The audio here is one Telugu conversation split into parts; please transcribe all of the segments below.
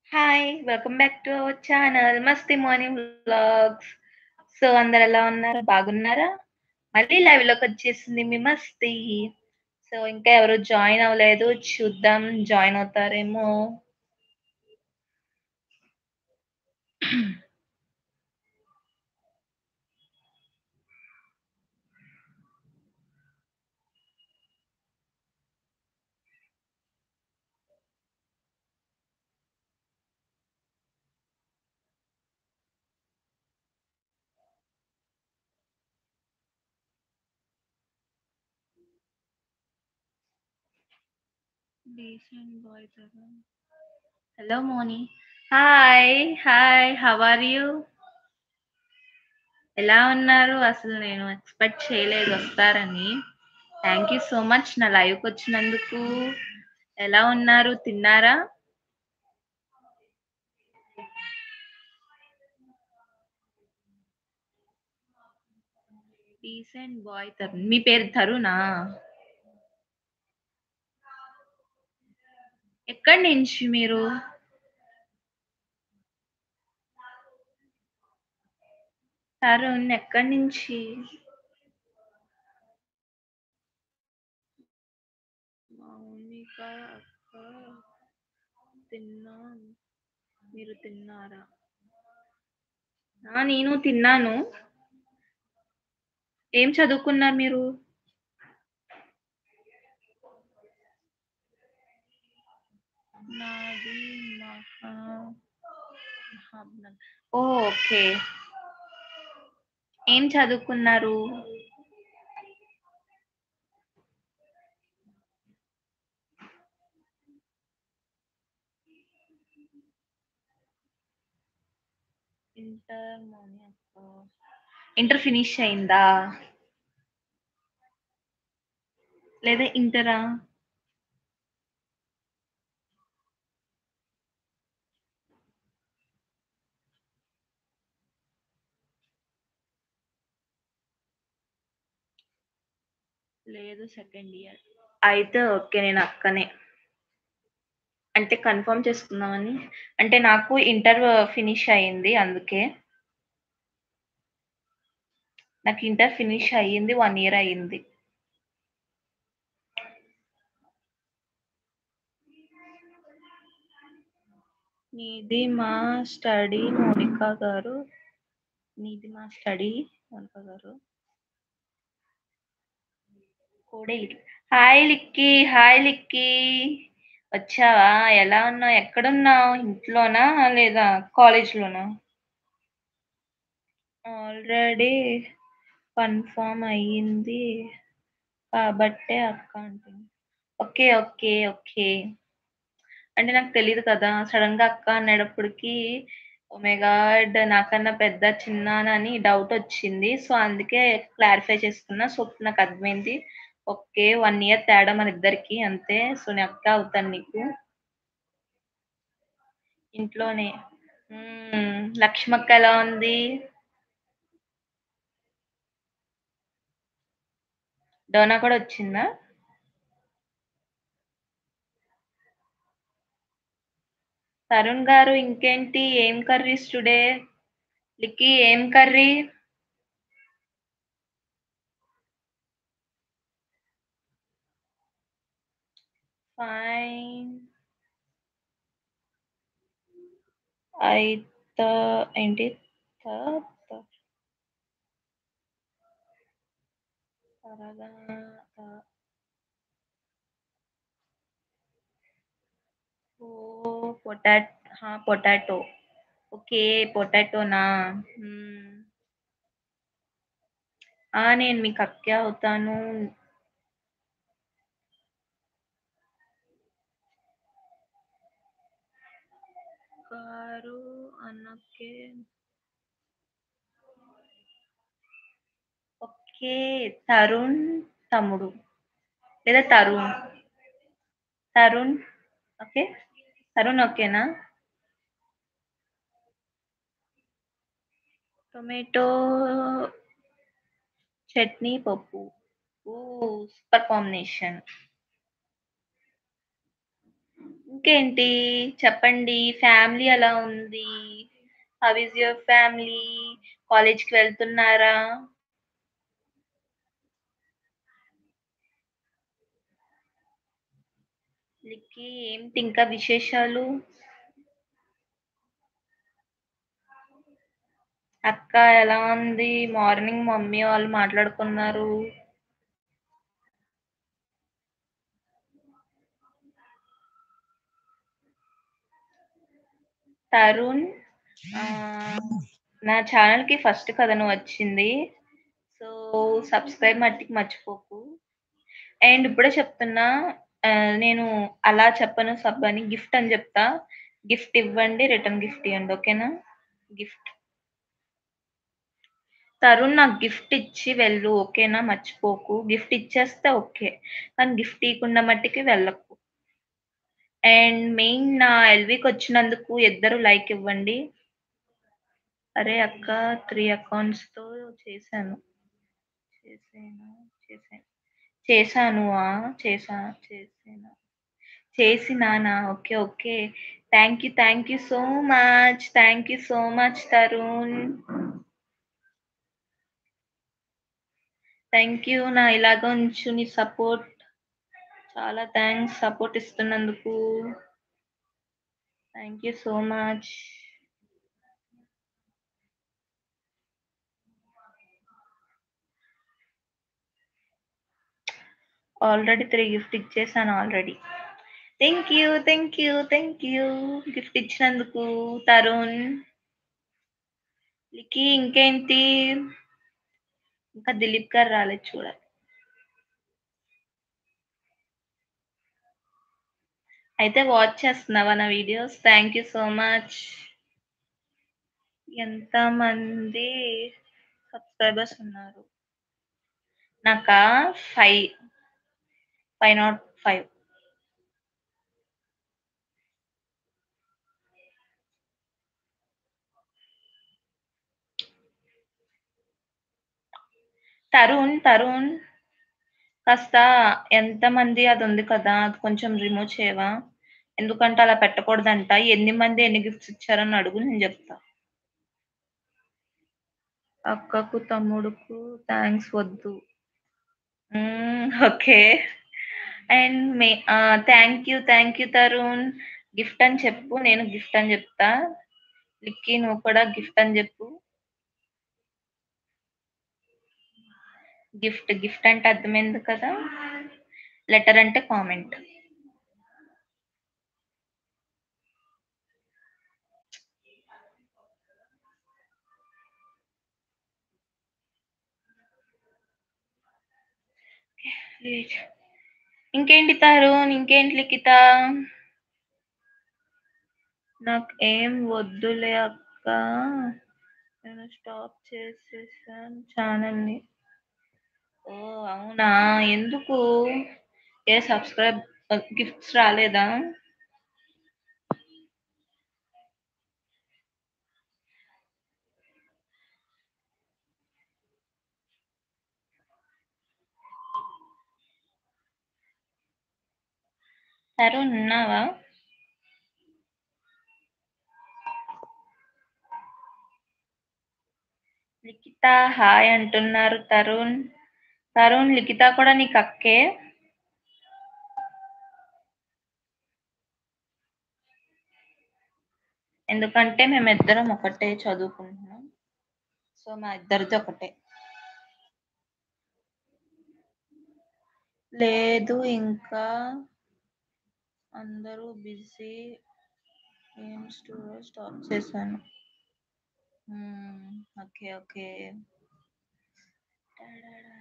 Hi! Welcome back to our channel Masti morning vlogs. So, అందరెలా ఉన్నారు? బాగున్నారా? మళ్ళీ లైవ్‌లోకొచ్చేసింది మీ మస్తీ. సో, ఇంకా ఎవరు జాయిన్ అవ్వలేదు. చూద్దాం జాయిన్ అవుతారేమో. డీసెంట్ బాయ్ కదా! Hello Moni. Hi! Hi! How are you? ఎలా ఉన్నారు? అసలు నేను ఎక్స్‌పెక్ట్ చేయలేదు వస్తారని. థాంక్ యూ సో మచ్ నా లైవ్‌కొచ్చినందుకు. ఎలా ఉన్నారు? తిన్నారా? Decent boy Tarun. మీ పేరు తరుణా? ఎక్కడి నుంచి మీరు? తరుణ్ ఎక్కడి నుంచి? మౌనిక అక్క తిన్నాం. మీరు తిన్నారా? ఆ! నేను తిన్నాను. ఏం చదువుకున్నారు మీరు? నాది మహా మహాబ్నగర్. ఓహ్! ఓకే. ఏం చదువుకున్నారు? ఇంటర్ మౌని అక్క. ఇంటర్ ఫినిష్ అయిందా? లేదా ఇంటరా? లేదు సెకండ్ ఇయర్. అయితే ఓకే. నేను అక్కనే. అంటే కన్ఫర్మ్ చేసుకుందామని. అంటే నాకు ఇంటర్ ఫినిష్ అయింది అందుకే. నాకు ఇంటర్ ఫినిష్ అయ్యింది. 1 ఇయర్ అయింది. నీది మా స్టడీ మౌనిక గారు. నీది మా స్టడీ మౌనిక గారు. కోడే లిక్ హాయ్ లిక్కీ. హాయ్ లిక్కీ. వచ్చావా? ఎలా ఉన్నావు? ఎక్కడున్నావు? ఇంట్లోనా? లేదా కాలేజ్‌లోనా? ఆల్రెడీ కన్ఫర్మ్ అయ్యింది కాబట్టే అక్క అంటుంది. ఓకే. ఓకే. ఓకే. అంటే నాకు తెలీదు కదా! సడెన్‌గా అక్క అనేటప్పటికి ఓహ్ మై గాడ్! నాకన్నా పెద్ద, చిన్నానా అని డౌటొచ్చింది. సో, అందుకే క్లారిఫై చేసుకున్నా. సో, నాకు అర్థమైంది. ఓకే. 1 ఇయర్ తేడా మనిద్దరికి అంతే. సో, నేను అక్క అవుతాను నీకు. ఇంట్లోనే. హ్మ్. లక్ష్మక్క ఎలా ఉంది? డోనా కూడా వచ్చిందా? తరుణ్ గారు ఇంకేంటి? ఏం కర్రీస్ టుడే? లిక్కీ ఏం కర్రీ? ఫైన్. అయిత ఏంటి? త త త్వరగా త ఓహ్! పొటాట్ ఆ! పొటాటో. ఓకే. పొటాటోనా? హ్మ్. ఆ! నేను మీకు అక్కే అవుతాను. గారు అన్నకే ఓకే. తరుణ్ తమ్ముడు. లేదా తరుణ్. తరుణ్ ఓకే. తరుణ్ ఓకేనా? టొమాటో చట్నీ, పప్పు. ఓహ్! Super combination. ఇంకేంటి చెప్పండి? ఫ్యామిలీ ఎలా ఉంది? How is your family? కాలేజ్‌కి వెళ్తున్నారా? లిక్కీ ఏంటి ఇంకా విశేషాలు? అక్క ఎలా ఉంది? మార్నింగ్ మమ్మీ వాళ్ళు మాట్లాడుకున్నారు. తరుణ్ ఆహ్, నా ఛానెల్‌కి ఫస్ట్ కదా నువ్వొచ్చింది. సో, సబ్స్క్రైబ్ మట్టికి మర్చిపోకు. అండ్ ఇప్పుడే చెప్తున్నా ఆహ్, నేను అలా చెప్పను సబ్ అని గిఫ్ట్ అని జెప్తా. గిఫ్ట్ ఇవ్వండి. రిటర్న్ గిఫ్ట్ ఇయ్యండి. ఓకేనా? గిఫ్ట్. తరుణ్ నాకు గిఫ్ట్ ఇచ్చి వెళ్ళు. ఓకేనా? మర్చిపోకు. గిఫ్ట్ ఇచ్చేస్తే ఓకే. కానీ గిఫ్ట్ ఇయకుండా మట్టికి వెళ్ళకు. అండ్ మెయిన్ నా ఎల్‌వికొచ్చినందుకు ఇద్దరు లైక్ ఇవ్వండి. అరే అక్క 3 అకౌంట్స్‌తో చేశాను. చేసేనా? చేశాను. చేశాను. ఆ! చేశా చేసేనా? చేసినానా? Okay. Okay. Thank you. Thank you so much. Thank you so much Tarun. Thank you. నా ఇలాగ ఉంచు నీ సపోర్ట్. చాలా థాంక్స్ సపోర్ట్ ఇస్తున్నందుకు. Thank you so much. Already 3 gift ఇచ్చేసాను already. Thank you. Thank you. Thank you. Gift ఇచ్చినందుకు తరుణ్. లిక్కీ ఇంకేంటి? ఇంకా దిలీప్ గారు రాలేదు చూడాలి. అయితే వాచ్ చేస్తున్నావా నా videos? Thank you so much. ఎంతమంది సబ్స్క్రైబర్స్ ఉన్నారు? నాకా 5 505. తరుణ్, తరుణ్ కాస్త ఎంతమంది అది ఉంది కదా! అది కొంచెం రిమూవ్ చేయవా? ఎందుకంటే అలా పెట్టకూడదంట. ఎన్ని మంది ఎన్ని గిఫ్ట్స్ ఇచ్చారని అడుగు నేను జెప్తా. అక్కకు, తమ్ముడుకు థాంక్స్ వద్దు. హ్మ్. ఓకే. అండ్ మే ఆహ్, thank you. Thank you Tarun. Gift అని చెప్పు. నేను గిఫ్ట్ అని జెప్తా. లిక్కీ నువ్వు కూడా గిఫ్ట్ అని జెప్పు. గిఫ్ట్. గిఫ్ట్ అంటే అర్థమైంది కదా! లెటర్ అంటే కామెంట్. వెయిట్. ఇంకేంటి తరుణ్? ఇంకేంటి లిఖిత? నాకు ఏం వద్దులే అక్క. నేను స్టాప్ చేసేసాను ఛానెల్‌ని. ఓహ్! అవునా? ఎందుకు? ఏ సబ్స్క్రైబ్ ఆహ్, గిఫ్ట్స్ రాలేదా? తరుణ్ ఉన్నావా? లిఖిత హాయ్ అంటున్నారు తరుణ్. తరుణ్ లిఖిత కూడా నీకు అక్కే? ఎందుకంటే మేమిద్దరం ఒకటే చదువుకుంటున్నాం. సో, మా ఇద్దరిది ఒకటే. లేదు ఇంకా. అందరూ బిజీ. ఏం స్టోర్ స్టాప్ చేశాను. హ్మ్. ఓకే. ఓకే. టాడాడా!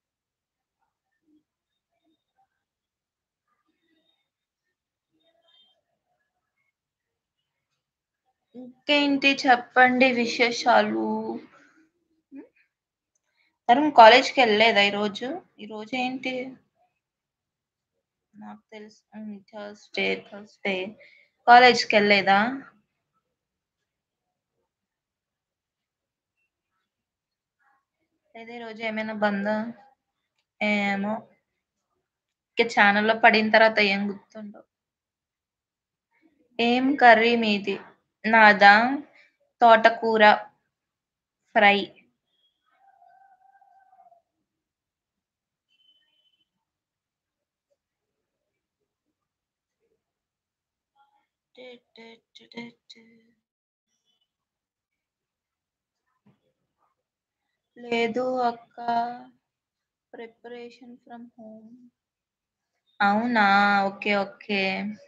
ఇంకేంటి చెప్పండి విశేషాలు? హ్మ్. తరుణ్ కాలేజ్‌కెళ్ళలేదా ఈరోజు? ఈరోజేంటి? నాకు తెలుసు. హ్మ్. Thursday, Thursday. కాలేజ్‌కెళ్ళలేదా? లేదా ఈరోజు ఏమైనా బందా? ఏమో! ఇక ఛానెల్‌లో పడిన తర్వాత ఏం గుర్తుండవు. ఏం కర్రీ మీది నాదా తోటకూర ఫ్రై లేదు అక్క ప్రిపరేషన్ ఫ్రమ్ హోమ్ అవునా okay okay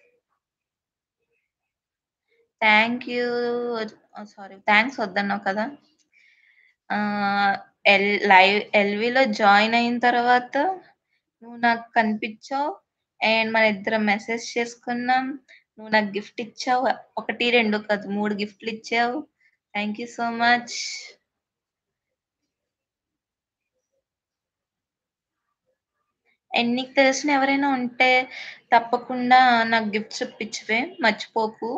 thank you sorry thanks వద్దన్నావు కదా ఆ ఎల్ లైవ్ ఎల్విలో జాయిన్ అయిన తర్వాత నువ్వు నాకు కనిపించావు అండ్ మన ఇద్దరం మెసేజ్ చేసుకున్నాం నువ్వు నాకు గిఫ్ట్ ఇచ్చావు ఒకటి రెండు కాదు మూడు గిఫ్ట్లు ఇచ్చావు thank you so much and నీకు తెలిసిన ఎవరైనా ఉంటే తప్పకుండా నాకు గిఫ్ట్స్ ఇప్పించవే మర్చిపోకు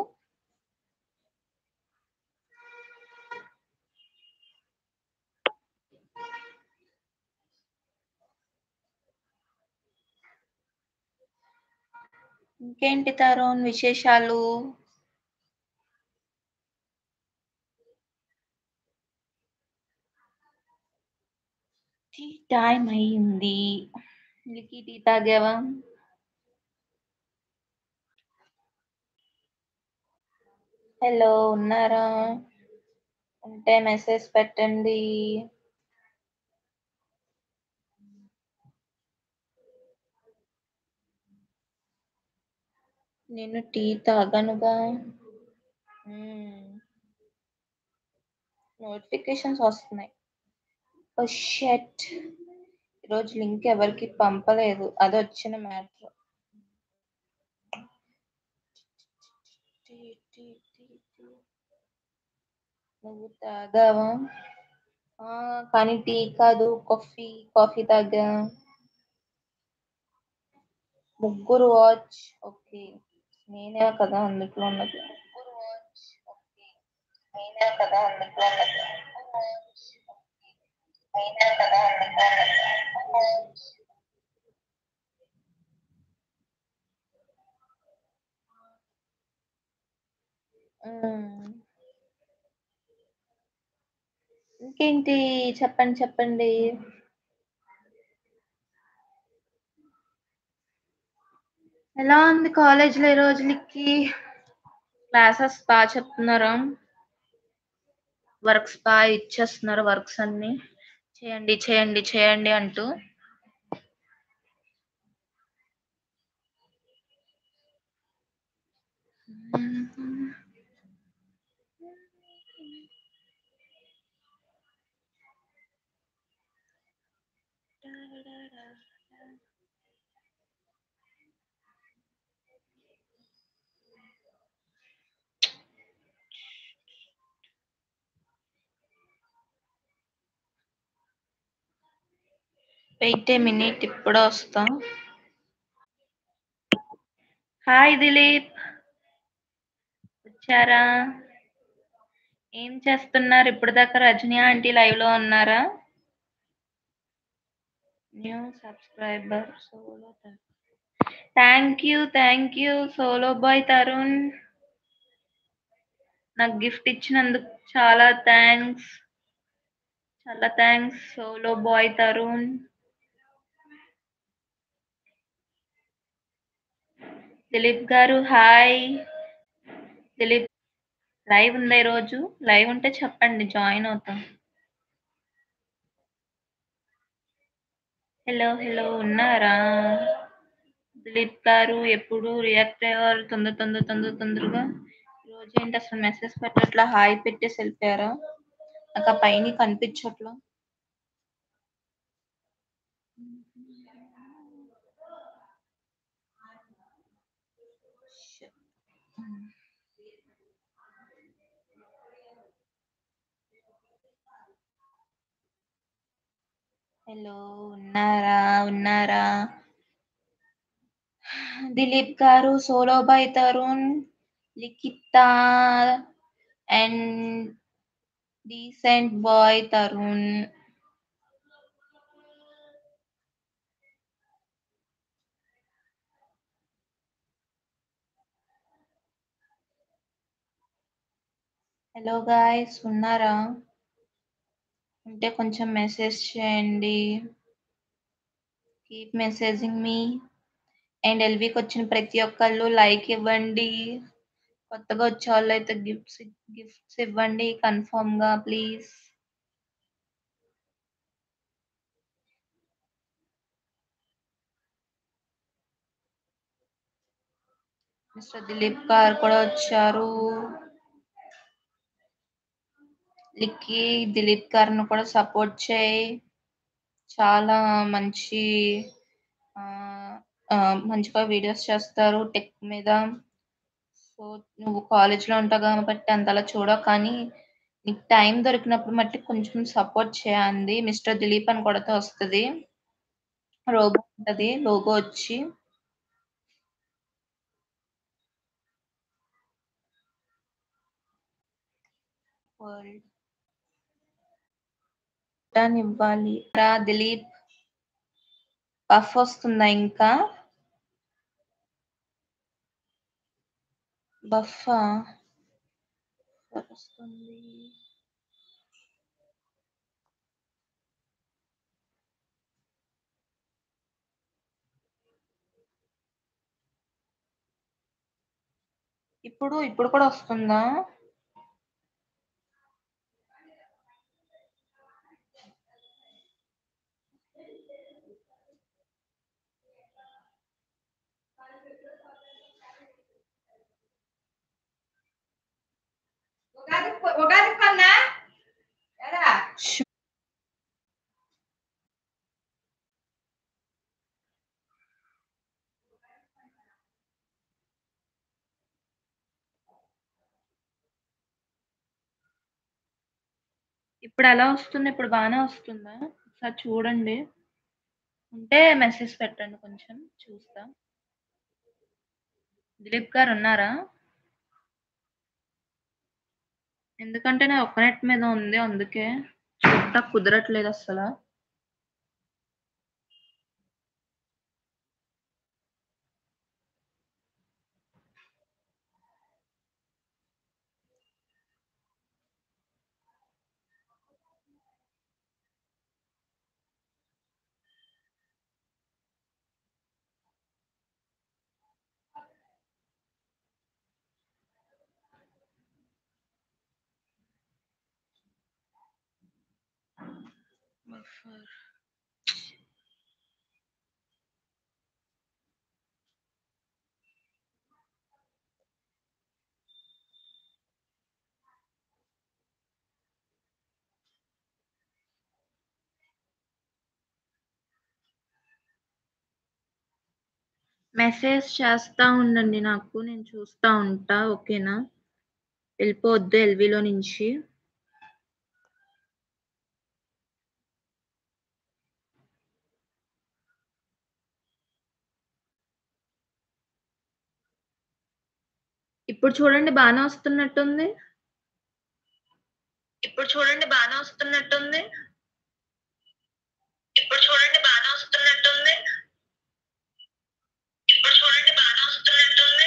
ఇంకేంటి తరుణ్ విశేషాలు టీ టైం అయింది నీకు టీ తాగావా హలో ఉన్నారా ఉంటే మెసేజ్ పెట్టండి నేను టీ తాగనుగా నోటిఫికేషన్స్ వస్తున్నాయి ఓ షట్ ఈరోజు లింక్ ఎవరికి పంపలేదు అది వచ్చిన మ్యాటర్ నువ్వు తాగావా ఆ, కానీ టీ కాదు కాఫీ కాఫీ తాగా ముగ్గురు వాచ్ ఓకే నేనే కదా అందుట్లో ఉన్నది ముగ్గురు వాచ్ ఓకే నేనే కదా అందుట్లో ఉన్నది నేనే కదా అందుట్లో ఉన్నది మ్మ్. ఇంకేంటి చెప్పండి చెప్పండి ఎలా ఉంది కాలేజ్లో ఈ రోజులకి క్లాసెస్ బాగా చెప్తున్నారా వర్క్స్ బాగా ఇచ్చేస్తున్నారు వర్క్స్ అన్ని చేయండి చేయండి చేయండి అంటూ వెయిట్ ఏ మినిట్ ఇప్పుడు వస్తా హాయ్ దిలీప్ వచ్చారా ఏం చేస్తున్నారు ఇప్పుడు దాకా రజనీ ఆంటీ లైవ్ లో ఉన్నారా new subscriber solo thank you thank you solo boy Tarun నాకు గిఫ్ట్ ఇచ్చినందుకు చాలా థ్యాంక్స్ చాలా thanks solo boy Tarun Dilip గారు హాయ్ దిలీప్ లైవ్ ఉందా ఈరోజు లైవ్ ఉంటే చెప్పండి జాయిన్ అవుతాం హలో హలో ఉన్నారా దిలీప్ గారు ఎప్పుడు రియాక్ట్ అయ్యేవారు తొందర తొందర తొందర తొందరగా ఈరోజు ఏంటి అసలు మెసేజ్ పెట్టట్లా హాయ్ పెట్టేసి వెళ్ళిపోయారా నాకు ఆ పైన కనిపించట్లా హలో ఉన్నారా ఉన్నారా దిలీప్ గారు solo boy Tarun Likhita and decent boy Tarun hello guys ఉన్నారా ఉంటే కొంచెం మెసేజ్ చేయండి కీప్ మెసేజింగ్ మీ అండ్ ఎల్వికి వచ్చిన ప్రతి ఒక్కళ్ళు లైక్ ఇవ్వండి కొత్తగా వచ్చే వాళ్ళు అయితే గిఫ్ట్స్ గిఫ్ట్స్ ఇవ్వండి కన్ఫర్మ్ గా ప్లీజ్ మిస్టర్ దిలీప్ గారు కూడా వచ్చారు లిక్కీ దిలీప్ గారిని కూడా సపోర్ట్ చేయి చాలా మంచి ఆ, ఆ, మంచిగా వీడియోస్ చేస్తారు టెక్ మీద సో నువ్వు కాలేజ్లో ఉంటావు కాబట్టి అంతలా చూడవు కానీ నీకు టైం దొరికినప్పుడు మట్టి కొంచెం సపోర్ట్ చేయండి మిస్టర్ దిలీప్ అని కొడితే వస్తుంది రోబో ఉంటుంది లోగో వచ్చి వరల్డ్ బటన్ ఇవ్వాలి రా దిలీప్ బఫ్ వస్తుందా ఇంకా బఫా వస్తుంది ఇప్పుడు ఇప్పుడు కూడా వస్తుందా ష్ ఇప్పుడు ఎలా వస్తుంది ఇప్పుడు బాగానే వస్తుందా ఒకసారి చూడండి ఉంటే మెసేజ్ పెట్టండి కొంచెం చూస్తా దిలీప్ గారు ఉన్నారా ఎందుకంటే నా ఒక్క నెట్ మీద ఉంది అందుకే చూడటం కుదరట్లేదు అసలు మెసేజ్ చేస్తా ఉండండి నాకు నేను చూస్తా ఉంటా ఓకేనా వెళ్ళిపోవద్దు ఎల్విలో నుంచి ఇప్పుడు చూడండి బాగానే వస్తున్నట్టుంది ఇప్పుడు చూడండి బాగానే వస్తున్నట్టుంది ఇప్పుడు చూడండి బాగానే వస్తున్నట్టుంది ఇప్పుడు చూడండి బాగానే వస్తున్నట్టుంది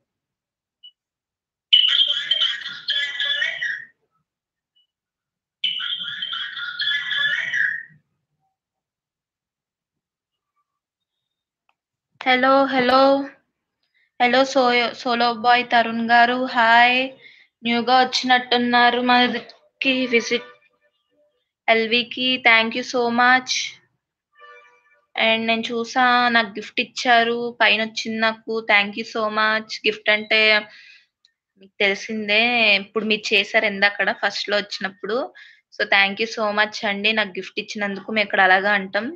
ఇప్పుడు చూడండి బాగానే వస్తున్నట్టుంది హలో హలో హలో సోయో సోలో బాయ్ తరుణ్ గారు హాయ్ న్యూగా వచ్చినట్టున్నారు మనకి విజిట్ ఎల్వికి thank you so much and నేను చూసా నాకు గిఫ్ట్ ఇచ్చారు పైన వచ్చింది నాకు thank you so much gift అంటే మీకు తెలిసిందే ఇప్పుడు మీరు చేశారు ఎందాకడ ఫస్ట్ లో వచ్చినప్పుడు so thank you so much అండి నాకు గిఫ్ట్ ఇచ్చినందుకు మేము ఇక్కడ అలాగా అంటాం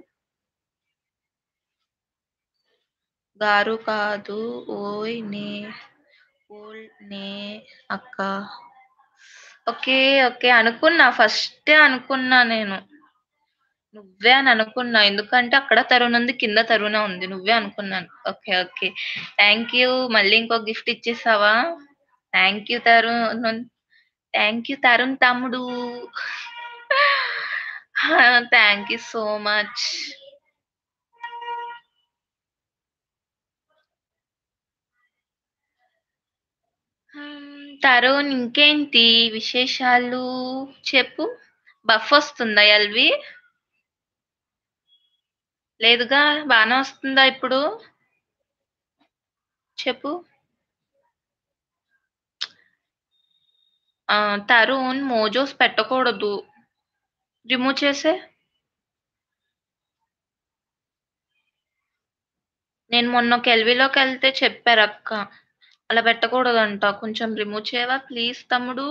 గారు కాదు ఓయ్ నే ఓల్ నే అక్క ఓకే ఓకే అనుకున్నా ఫస్ట్ అనుకున్నా నేను నువ్వే అని అనుకున్నా ఎందుకంటే అక్కడ తరుణ్ ఉంది కింద తరుణ ఉంది నువ్వే అనుకున్నాను ఓకే ఓకే థ్యాంక్ యూ మళ్ళీ ఇంకో గిఫ్ట్ ఇచ్చేసావా thank you Tarun thank you Tarun తమ్ముడు thank you so much Tarun ఇంకేంటి విశేషాలు చెప్పు బఫ్ వస్తుందా ఎల్వి లేదుగా బాగానే వస్తుందా ఇప్పుడు చెప్పు ఆ, తరుణ్ మోజోస్ పెట్టకూడదు రిమూవ్ చేసే నేను మొన్న కెల్విలోకి వెళ్తే చెప్పారు అక్క అలా పెట్టకూడదంట కొంచెం రిమూవ్ చేయవా ప్లీజ్ తమ్ముడు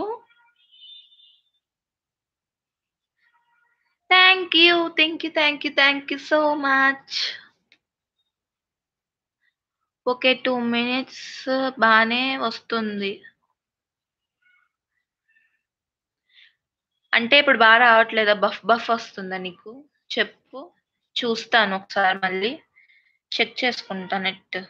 thank you thank you thank you thank you so much okay two minutes బాగానే వస్తుంది అంటే ఇప్పుడు బాగా రావట్లేదా బఫ్ బఫ్ వస్తుందా నీకు చెప్పు చూస్తాను ఒకసారి మళ్ళీ చెక్ చేసుకుంటా నెట్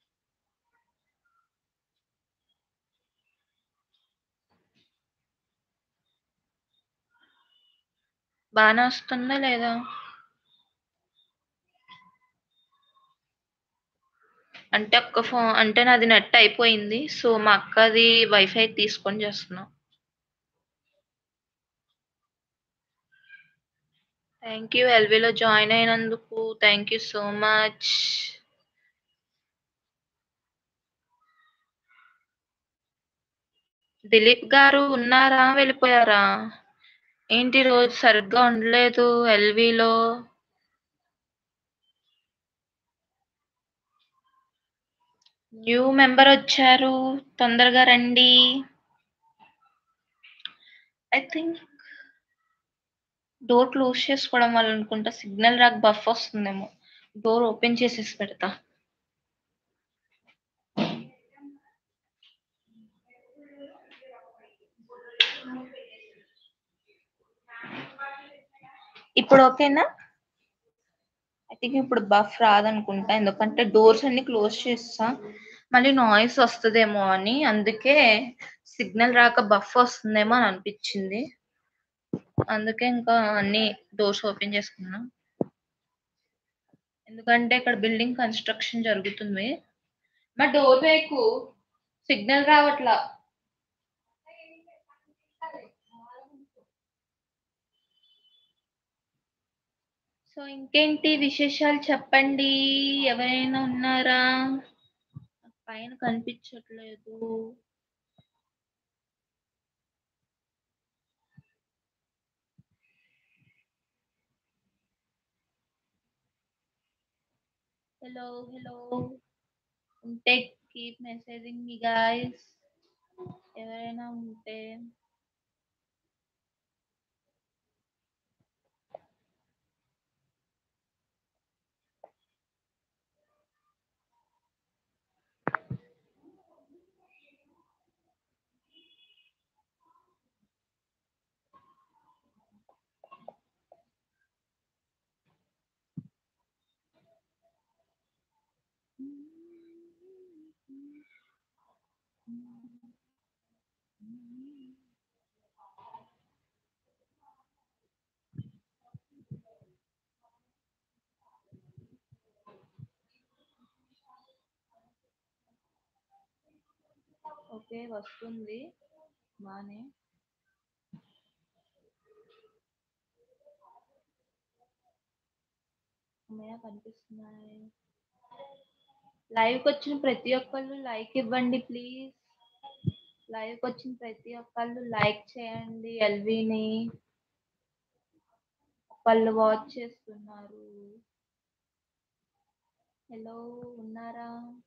బాగానే వస్తుందా లేదా అంటే ఒక్క ఫోన్ అంటే నాది నెట్ అయిపోయింది సో మా అక్కది వైఫై తీసుకొని చేస్తున్నా థ్యాంక్ యూ ఎల్విలో జాయిన్ అయినందుకు thank you so much Dilip గారు ఉన్నారా వెళ్ళిపోయారా ఏంటి రోజు సరిగ్గా ఉండలేదు ఎల్విలో న్యూ మెంబర్ వచ్చారు తొందరగా రండి ఐ థింక్ డోర్ క్లోజ్ చేసుకోవడం వల్ల అనుకుంటా సిగ్నల్ రాక బఫ్ వస్తుందేమో డోర్ ఓపెన్ చేసేసి పెడతా ఇప్పుడు ఓకేనా ఐ థింక్ ఇప్పుడు బఫ్ రాదనుకుంటా ఎందుకంటే డోర్స్ అన్ని క్లోజ్ చేస్తా మళ్ళీ నాయిస్ వస్తుందేమో అని అందుకే సిగ్నల్ రాక బఫ్ వస్తుందేమో అని అనిపించింది అందుకే ఇంకా అన్ని డోర్స్ ఓపెన్ చేసుకున్నా ఎందుకంటే ఇక్కడ బిల్డింగ్ కన్స్ట్రక్షన్ జరుగుతుంది మా డోర్ వేకు సిగ్నల్ రావట్లా సో ఇంకేంటి విశేషాలు చెప్పండి ఎవరైనా ఉన్నారా నాకు పైన కనిపించట్లేదు హలో హలో ఉంటే కీప్ మెసేజింగ్ మీ గాయస్ ఎవరైనా ఉంటే ఓకే వస్తుంది బానే అమ్మయ్య కనిపిస్తున్నాయి లైవ్కి వచ్చిన ప్రతి ఒక్కళ్ళు లైక్ ఇవ్వండి ప్లీజ్ లైవ్కి వచ్చిన ప్రతి ఒక్కళ్ళు లైక్ చేయండి ఎల్విని ఒకళ్ళు వాచ్ చేస్తున్నారు హలో ఉన్నారా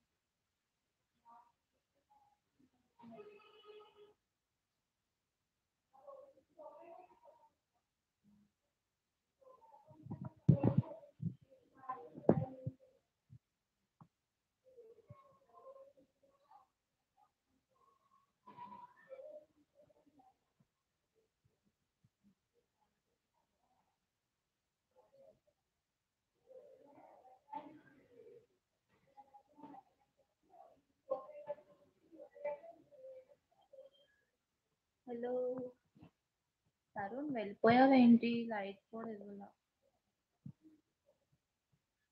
హలో తరుణ్ వెళ్ళిపోయావేంటి లైట్ కూడా ఇవ్వాల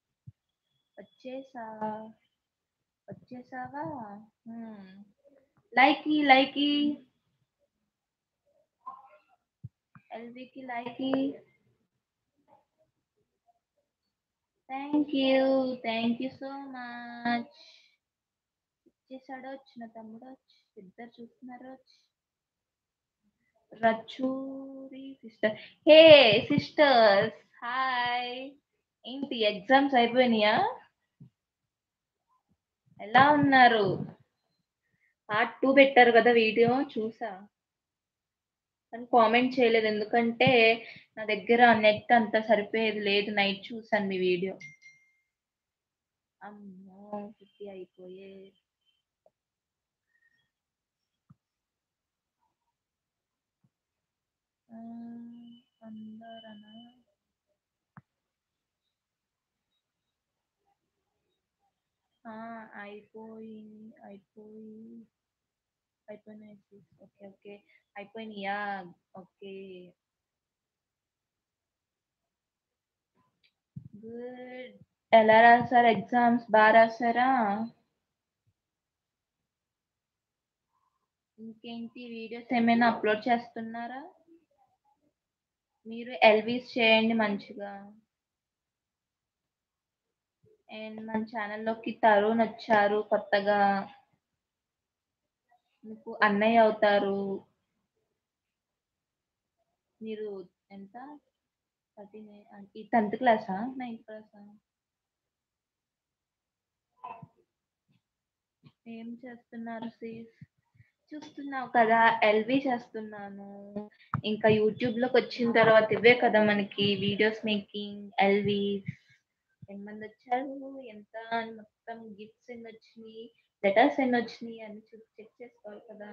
వచ్చేసా వచ్చేసావా హ్మ్. లైకీ లైకీ ఎల్వికి Likki thank you thank you so much ఇచ్చేసాడు వచ్చిన తమ్ముడు వచ్చి ఇద్దరు చూస్తున్నారు వచ్చి Rachuri sister hey sisters hi ఏంటి ఎగ్జామ్స్ అయిపోయినాయా ఎలా ఉన్నారు పార్ట్ టూ పెట్టారు కదా వీడియో చూసా కానీ కామెంట్ చేయలేదు ఎందుకంటే నా దగ్గర నెట్ అంత సరిపోయేది లేదు నైట్ చూసాను మీ వీడియో అమ్మో ఫిఫ్టీ అయిపోయే ఆ, అందరనా ఆ, అయిపోయి అయిపోయి అయిపోయినాయి ఓకే ఓకే అయిపోయినాయా ఓకే గుడ్ ఎలా రాసారు ఎగ్జామ్స్ బాగా రాసారా ఇంకేంటి వీడియోస్ ఏమైనా అప్లోడ్ చేస్తున్నారా మీరు ఎల్వీస్ చేయండి మంచిగా అండ్ మన ఛానల్లోకి తరుణ్ వచ్చారు కొత్తగా మీకు అన్నయ్య అవుతారు మీరు ఎంత థర్టీన్ ఈ టెన్త్ క్లాసా నైన్త్ క్లాసా ఏం చేస్తున్నారు సీస్ చూస్తున్నావు కదా ఎల్వి చేస్తున్నాను ఇంకా యూట్యూబ్ లోకి వచ్చిన తర్వాత ఇవే కదా మనకి వీడియోస్ మేకింగ్ ఎల్వి ఎంతమంది వచ్చారు ఎంత అని మొత్తం గిఫ్ట్స్ ఎన్ని వచ్చినాయి లెటర్స్ ఎన్ని వచ్చినాయి అని చూసి చెక్ చేసుకోవాలి కదా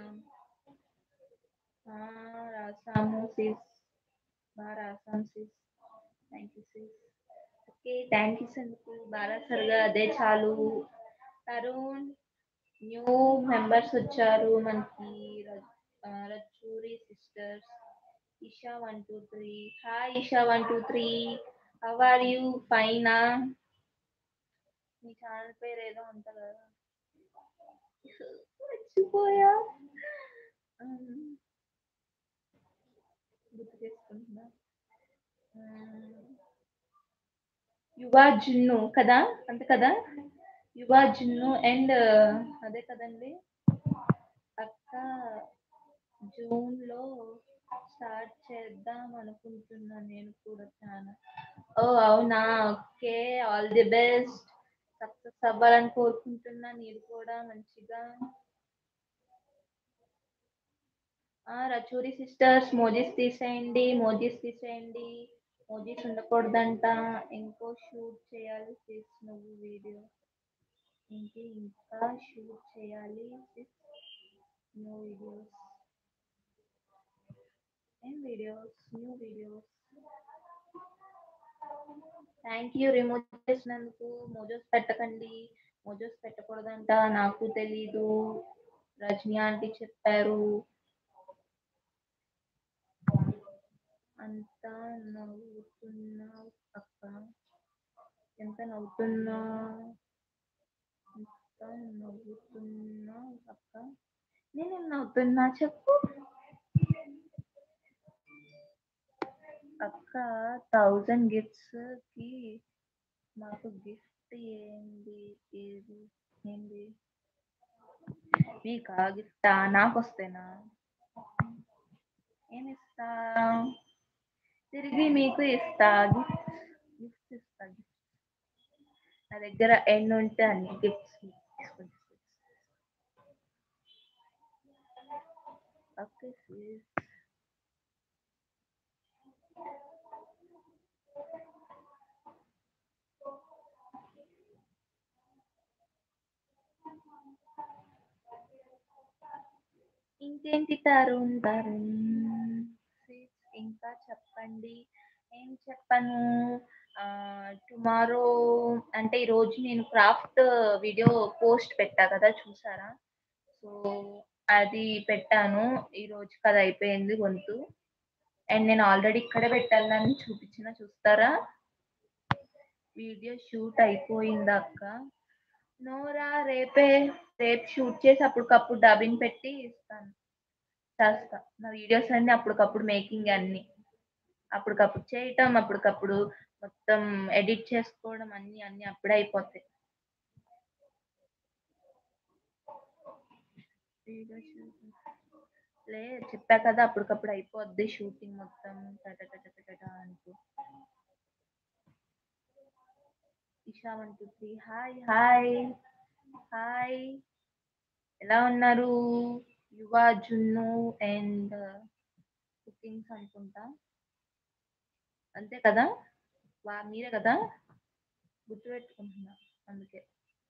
ఆ, రాసాము సీస్ బాగా రాసాం sis thank you sis okay thank you సందుకు బాగా రాసారుగా అదే చాలు తరుణ్ న్యూ మెంబర్స్ వచ్చారు మనకి ర- ఆ, Rachuri sisters Isha one two three hi Isha one two three how are you ఫైనా మీ ఛానల్ పేరు ఏదో ఉంటుంది కదా మర్చిపోయా ఉమ్, గుర్తు చేసుకుంటున్నా ఉమ్, యువా జున్ను కదా అంతే కదా యువా జున్ను అండ్ అదే కదండి అక్క జూన్ లో స్టార్ట్ చేద్దాం అనుకుంటున్నా నేను కూడా చాలా ఓ అవునా okay all the best success అవ్వాలని కోరుకుంటున్నా మీరు కూడా మంచిగా ఆ రచూరి సిస్టర్స్ మోజీస్ తీసేయండి మోజీస్ తీసేయండి మోజీస్ ఉండకూడదంట ఇంకో షూట్ చేయాలి sis నువ్వు వీడియో ఇంకే ఇంకా షూట్ చేయాలి sis న్యూ వీడియోస్ ఏం videos new videos thank you remove చేసినందుకు మోజోస్ పెట్టకండి మోజోస్ పెట్టకూడదంట నాకు తెలీదు రజనీ ఆంటీ చెప్పారు అంతా నవ్వుతున్నావు అక్క ఎంత నవ్వుతున్నా ఎంత నవ్వుతున్నావు అక్క నేనేం నవ్వుతున్నా చెప్పు అక్క థౌజండ్ గిఫ్ట్స్ కి మాకు గిఫ్ట్ ఏంది ఏది ఏంది మీకా గిఫ్టా నాకు వస్తేనా ఏమి ఇస్తా తిరిగి మీకు ఇస్తా గిఫ్ట్ గిఫ్ట్ ఇస్తా గిఫ్ట్ నా దగ్గర ఎన్ని ఉంటే అన్ని గిఫ్ట్స్ ఓకే sis. ఇంకేంటి తరుణ్ తరుణ్ sis, ఇంకా చెప్పండి ఏం చెప్పను టుమారో అంటే ఈ రోజు నేను క్రాఫ్ట్ వీడియో పోస్ట్ పెట్టా కదా చూసారా సో అది పెట్టాను ఈ రోజు కదా అయిపోయింది గొంతు అండ్ నేను ఆల్రెడీ ఇక్కడ పెట్టాలని చూపించిన చూస్తారా వీడియో షూట్ అయిపోయింది అక్క నోరా రేపే రేపు షూట్ చేసి అప్పటికప్పుడు డబ్బింగ్ పెట్టి ఇస్తాను చేస్తా నా వీడియోస్ అన్ని అప్పటికప్పుడు మేకింగ్ అన్ని అప్పటికప్పుడు చేయటం అప్పటికప్పుడు మొత్తం ఎడిట్ చేసుకోవడం అన్ని అన్ని అప్పుడే అయిపోతాయి లే చెప్పా కదా అప్పటికప్పుడు అయిపోద్ది షూటింగ్ మొత్తం టటటటటట అంటూ Isha one two three hi hi hi ఎలా ఉన్నారు యువ జున్ను అండ్ కుకింగ్స్ అనుకుంటా అంతే కదా వా మీరే కదా గుర్తుపెట్టుకుంటున్నా అందుకే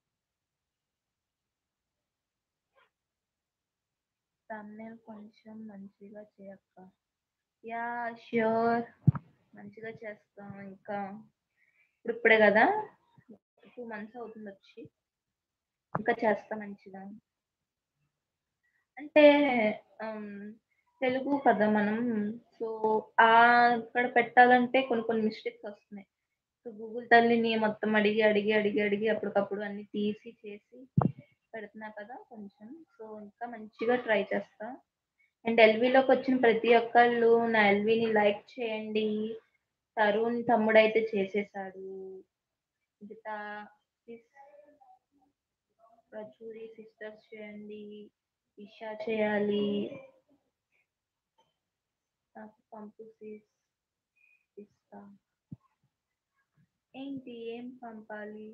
తమిళ కొంచెం మంచిగా చేయక్క యా ష్యూర్ మంచిగా చేస్తాం ఇంకా ఇప్పుడు ఇప్పుడే కదా టూ మంత్స్ అవుతుంది వచ్చి ఇంకా చేస్తా మంచిగా అంటే ఆమ్, తెలుగు కదా మనం సో ఆ అక్కడ పెట్టాలంటే కొన్ని కొన్ని మిస్టేక్స్ వస్తున్నాయి సో గూగుల్ తల్లిని మొత్తం అడిగి అడిగి అడిగి అడిగి అప్పటికప్పుడు అన్ని తీసి చేసి పెడుతున్నా కదా కొంచెం సో ఇంకా మంచిగా ట్రై చేస్తా అండ్ ఎల్వీలోకి వచ్చిన ప్రతి ఒక్కళ్ళు నా ఎల్వీని లైక్ చేయండి తరుణ్ తమ్ముడైతే చేసేసాడు మిగతా ప్రచూరి సిస్టర్స్ చేయండి ఇషా చేయాలి నాకు పంపు sis. ఇస్తా ఏంటి ఏం పంపాలి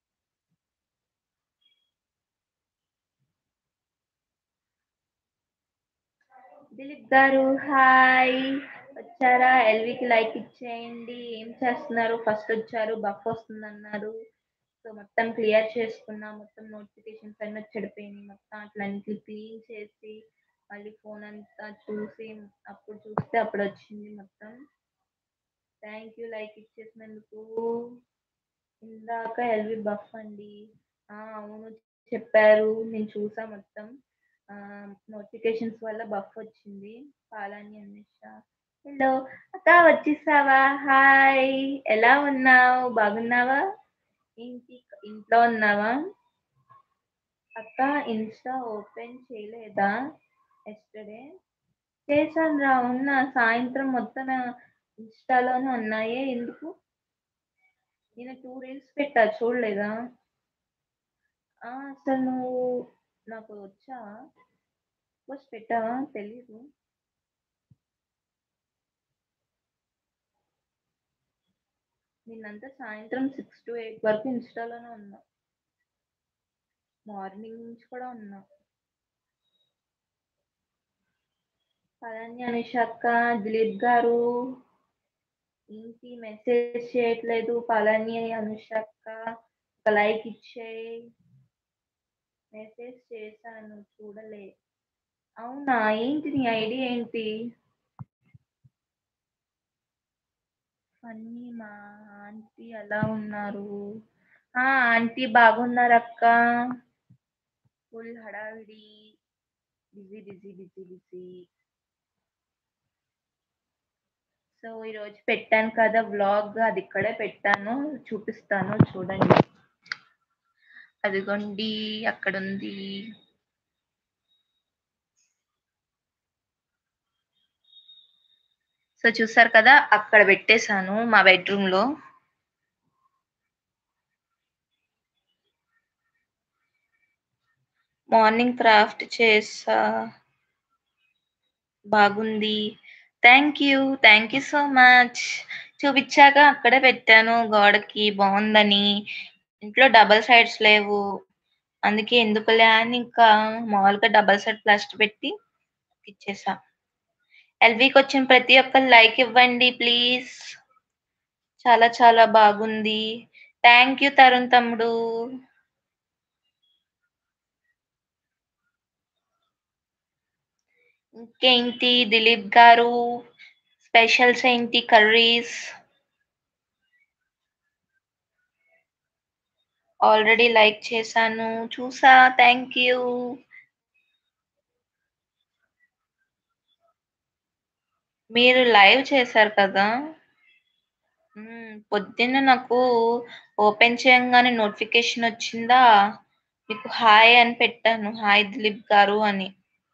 దిలీప్ గారు హాయ్ వచ్చారా ఎల్వికి లైక్ ఇచ్చేయండి ఏం చేస్తున్నారు ఫస్ట్ వచ్చారు బఫ్ వస్తుందన్నారు సో మొత్తం క్లియర్ చేసుకున్నా మొత్తం నోటిఫికేషన్స్ అన్నీ చెడిపోయినాయి మొత్తం అట్లన్నిటి క్లీన్ చేసి మళ్ళీ ఫోన్ అంతా చూసి అప్పుడు చూస్తే అప్పుడు వచ్చింది మొత్తం థ్యాంక్ యూ లైక్ ఇచ్చేసినందుకు ఇందాక ఎల్వి బఫ్ అండి ఆ అవును చెప్పారు నేను చూసా మొత్తం నోటిఫికేషన్స్ వల్ల బఫ్ వచ్చింది పాలాని అన్వేష హలో అక్క వచ్చేసావా హాయ్ ఎలా ఉన్నావు బాగున్నావా ఏంటి ఇంట్లో ఉన్నావా అక్క ఇన్స్టా ఓపెన్ చేయలేదా ఎస్టర్డే చేశాను రా ఉన్నా సాయంత్రం మొత్తం ఇన్స్టాలోనే ఉన్నాయే ఎందుకు నేను టూ రీల్స్ పెట్టా చూడలేదా ఆ, అసలు నువ్వు నాకు వచ్చా పోస్ట్ పెట్టావా తెలీదు నిన్నంతా సాయంత్రం సిక్స్ టు ఎయిట్ వరకు ఇన్స్టాలోనే ఉన్నా మార్నింగ్ నుంచి కూడా ఉన్నా పదాన్ని అనుషక్క దిలీప్ గారు ఏంటి మెసేజ్ చేయట్లేదు పలాని అనుషక్క ఒక లైక్ ఇచ్చేయి మెసేజ్ చేశాను చూడలే అవునా ఏంటి నీ ఐడి ఏంటి ఫన్నీ మా ఆంటీ ఎలా ఉన్నారు ఆ ఆంటీ బాగున్నారు అక్క ఫుల్ హడావిడి busy busy busy busy so ఈరోజు పెట్టాను కదా వ్లాగ్ అది ఇక్కడే పెట్టాను చూపిస్తాను చూడండి అదిగోండి అక్కడ ఉంది సో చూసారు కదా అక్కడ పెట్టేశాను మా బెడ్రూమ్ లో మార్నింగ్ క్రాఫ్ట్ చేసా బాగుంది thank you thank you so much చూపించాక అక్కడే పెట్టాను గోడకి బాగుందని ఇంట్లో డబల్ సైడ్స్ లేవు అందుకే ఎందుకులే అని ఇంకా మామూలుగా డబల్ సైడ్ ప్లాస్టర్ పెట్టి ఇచ్చేసా ఎల్వికి వచ్చిన ప్రతి ఒక్కరు లైక్ ఇవ్వండి ప్లీజ్ చాలా చాలా బాగుంది థ్యాంక్ యూ తరుణ్ తమ్ముడు ఇంకేంటి దిలీప్ గారు స్పెషల్స్ ఏంటి కర్రీస్ ఆల్రెడీ లైక్ చేశాను చూసా థ్యాంక్ యూ మీరు లైవ్ చేశారు కదా హ్మ్. పొద్దున్న నాకు ఓపెన్ చేయంగానే నోటిఫికేషన్ వచ్చిందా, మీకు హాయ్ అని పెట్టాను. హాయ్ దిలీప్ గారు అని.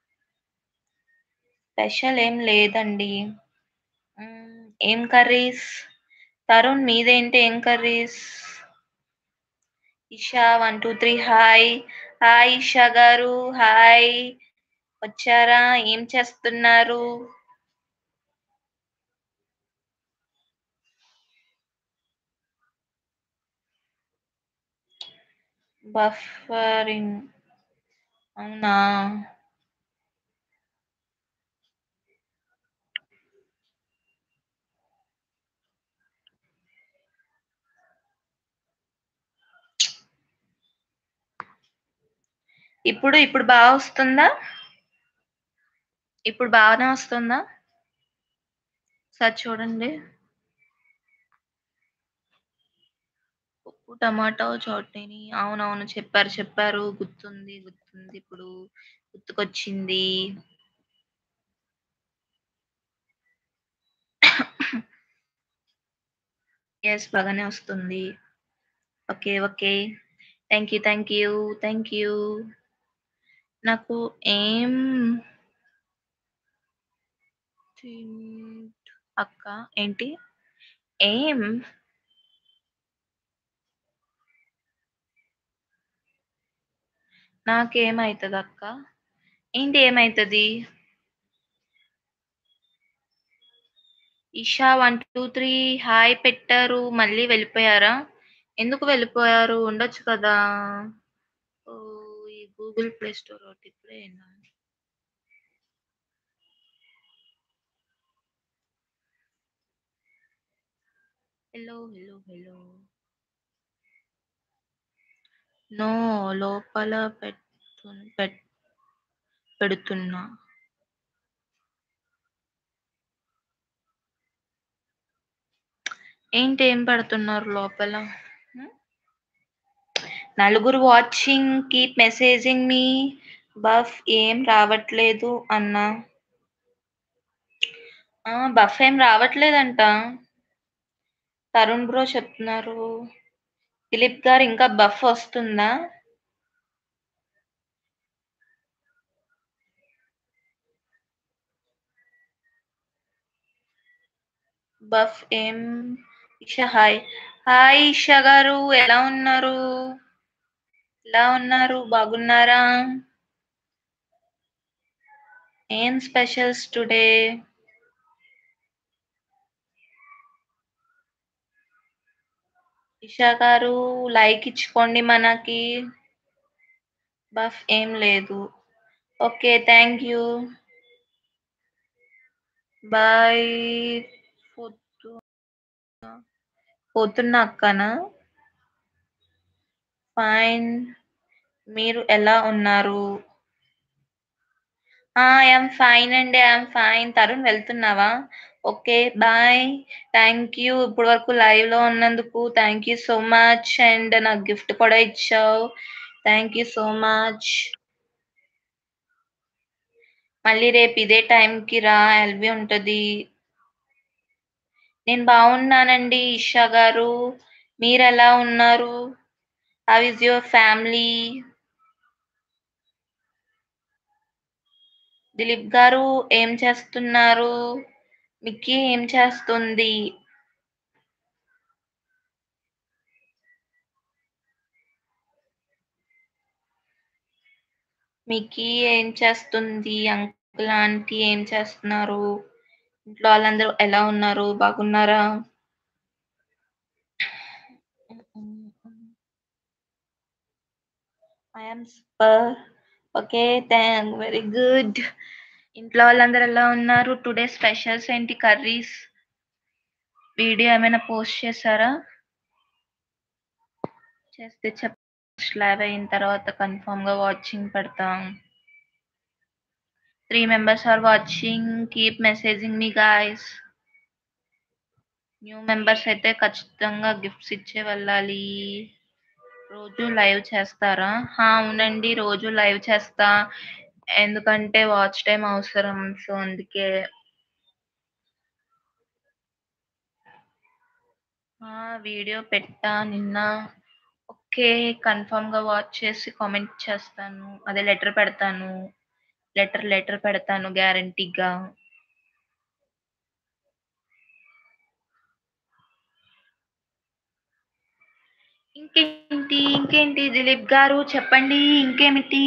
స్పెషల్ ఏం లేదండి. హ్మ్. ఏం కర్రీస్? తరుణ్ మీదేంటి ఏం curries? Isha 1, 2, 3 hi. Hi Isha గారు. హాయ్. వచ్చారా? ఏం చేస్తున్నారు? బఫరింగ్. అవునా? ఇప్పుడు ఇప్పుడు బా వస్తుందా? ఇప్పుడు బాగానే వస్తుందా? ఒకసారి చూడండి. పప్పు టమాటో చట్నీ. అవునవును. చెప్పారు చెప్పారు. గుర్తుంది. గుర్తుంది ఇప్పుడు. గుర్తుకొచ్చింది. యెస్. బాగానే వస్తుంది. Okay. Okay. Thank you. Thank you. Thank you. నాకు ఏం తింట్ అక్క ఏంటి? ఏం? నాకేమైతదక్క? ఏంటి ఏమైతది? ఇషా 1, 2, 3 హాయ్ పెట్టారు. మళ్ళీ వెళ్ళిపోయారా? ఎందుకు వెళ్ళిపోయారు? ఉండొచ్చు కదా! ఓహ్! ఈ గూగుల్ ప్లే స్టోర్ ఒకటి ఇప్పుడే విన్నాను. హలో. హలో. హలో. నో. లోపల పెట్టు పెట్ పెడుతున్నా. ఏంటి ఏం పెడుతున్నారు లోపల? హ్మ్. నలుగురు వాచింగ్ కీప్ మెసేజింగ్ మీ బఫ్ ఏం రావట్లేదు అన్నా. ఆ! బఫ్ ఏం రావట్లేదంట. తరుణ్ బ్రో చెప్తున్నారు. దిలీప్ గారు ఇంకా బఫ్ వస్తుందా? బఫ్ ఏం ఇషా హాయ్. హాయ్ ఇషా గారు. ఎలా ఉన్నారు? ఎలా ఉన్నారు? బాగున్నారా? ఏం స్పెషల్స్ టుడే? ఇషా గారు లైక్ ఇచ్చుకోండి మనకి. బఫ్ ఏం లేదు. ఓకే. Thank you. బాయ్. పొద్దున పోతున్నా అక్కనా? ఫైన్. మీరు ఎలా ఉన్నారు? ఆ! ఐ యామ్ ఫైన్ అండి. I am fine. తరుణ్ వెళ్తున్నావా? ఓకే. బాయ్. Thank you. ఇప్పటి వరకు లైవ్‌లో ఉన్నందుకు thank you so much. And నాకు గిఫ్ట్ కూడా ఇచ్చావు. Thank you so much. మళ్ళీ రేపు ఇదే టైంకి రా ఎల్‌బి ఉంటది. నేను బాగున్నానండి ఇషా గారు. మీరెలా ఉన్నారు? How is your family? Dilip గారు ఏం చేస్తున్నారు? మిక్కీ ఏం చేస్తుంది? మిక్కీ ఏం చేస్తుంది? అంకుల్, ఆంటీ ఏం చేస్తున్నారు? ఇంట్లో వాళ్ళందరూ ఎలా ఉన్నారు? బాగున్నారా? I am super. Okay. Thank very good. ఇంట్లో వాళ్ళందరూ ఎలా ఉన్నారు? టుడే స్పెషల్స్ ఏంటి కర్రీస్? వీడియో ఏమైనా పోస్ట్ చేసారా? చేస్తే చెప్ లైవ్ అయిన తర్వాత కన్ఫర్మ్‌గా వాచింగ్ పెడతాం. 3 members are watching. Keep messaging me guys. New members అయితే ఖచ్చితంగా గిఫ్ట్స్ ఇచ్చే వెళ్ళాలి. రోజు లైవ్ చేస్తారా? ఆ! అవునండి. రోజు లైవ్ చేస్తా. ఎందుకంటే వాచ్ టైమ్ అవసరం. సో, అందుకే. ఆ! వీడియో పెట్టా నిన్న. ఓకే. కన్ఫర్మ్‌గా వాచ్ చేసి కామెంట్ చేస్తాను. అదే లెటర్ పెడతాను. లెటర్, లెటర్ పెడతాను గ్యారంటీగా. ఇంకేంటి, ఇంకేంటి దిలీప్ గారు చెప్పండి ఇంకేమిటి?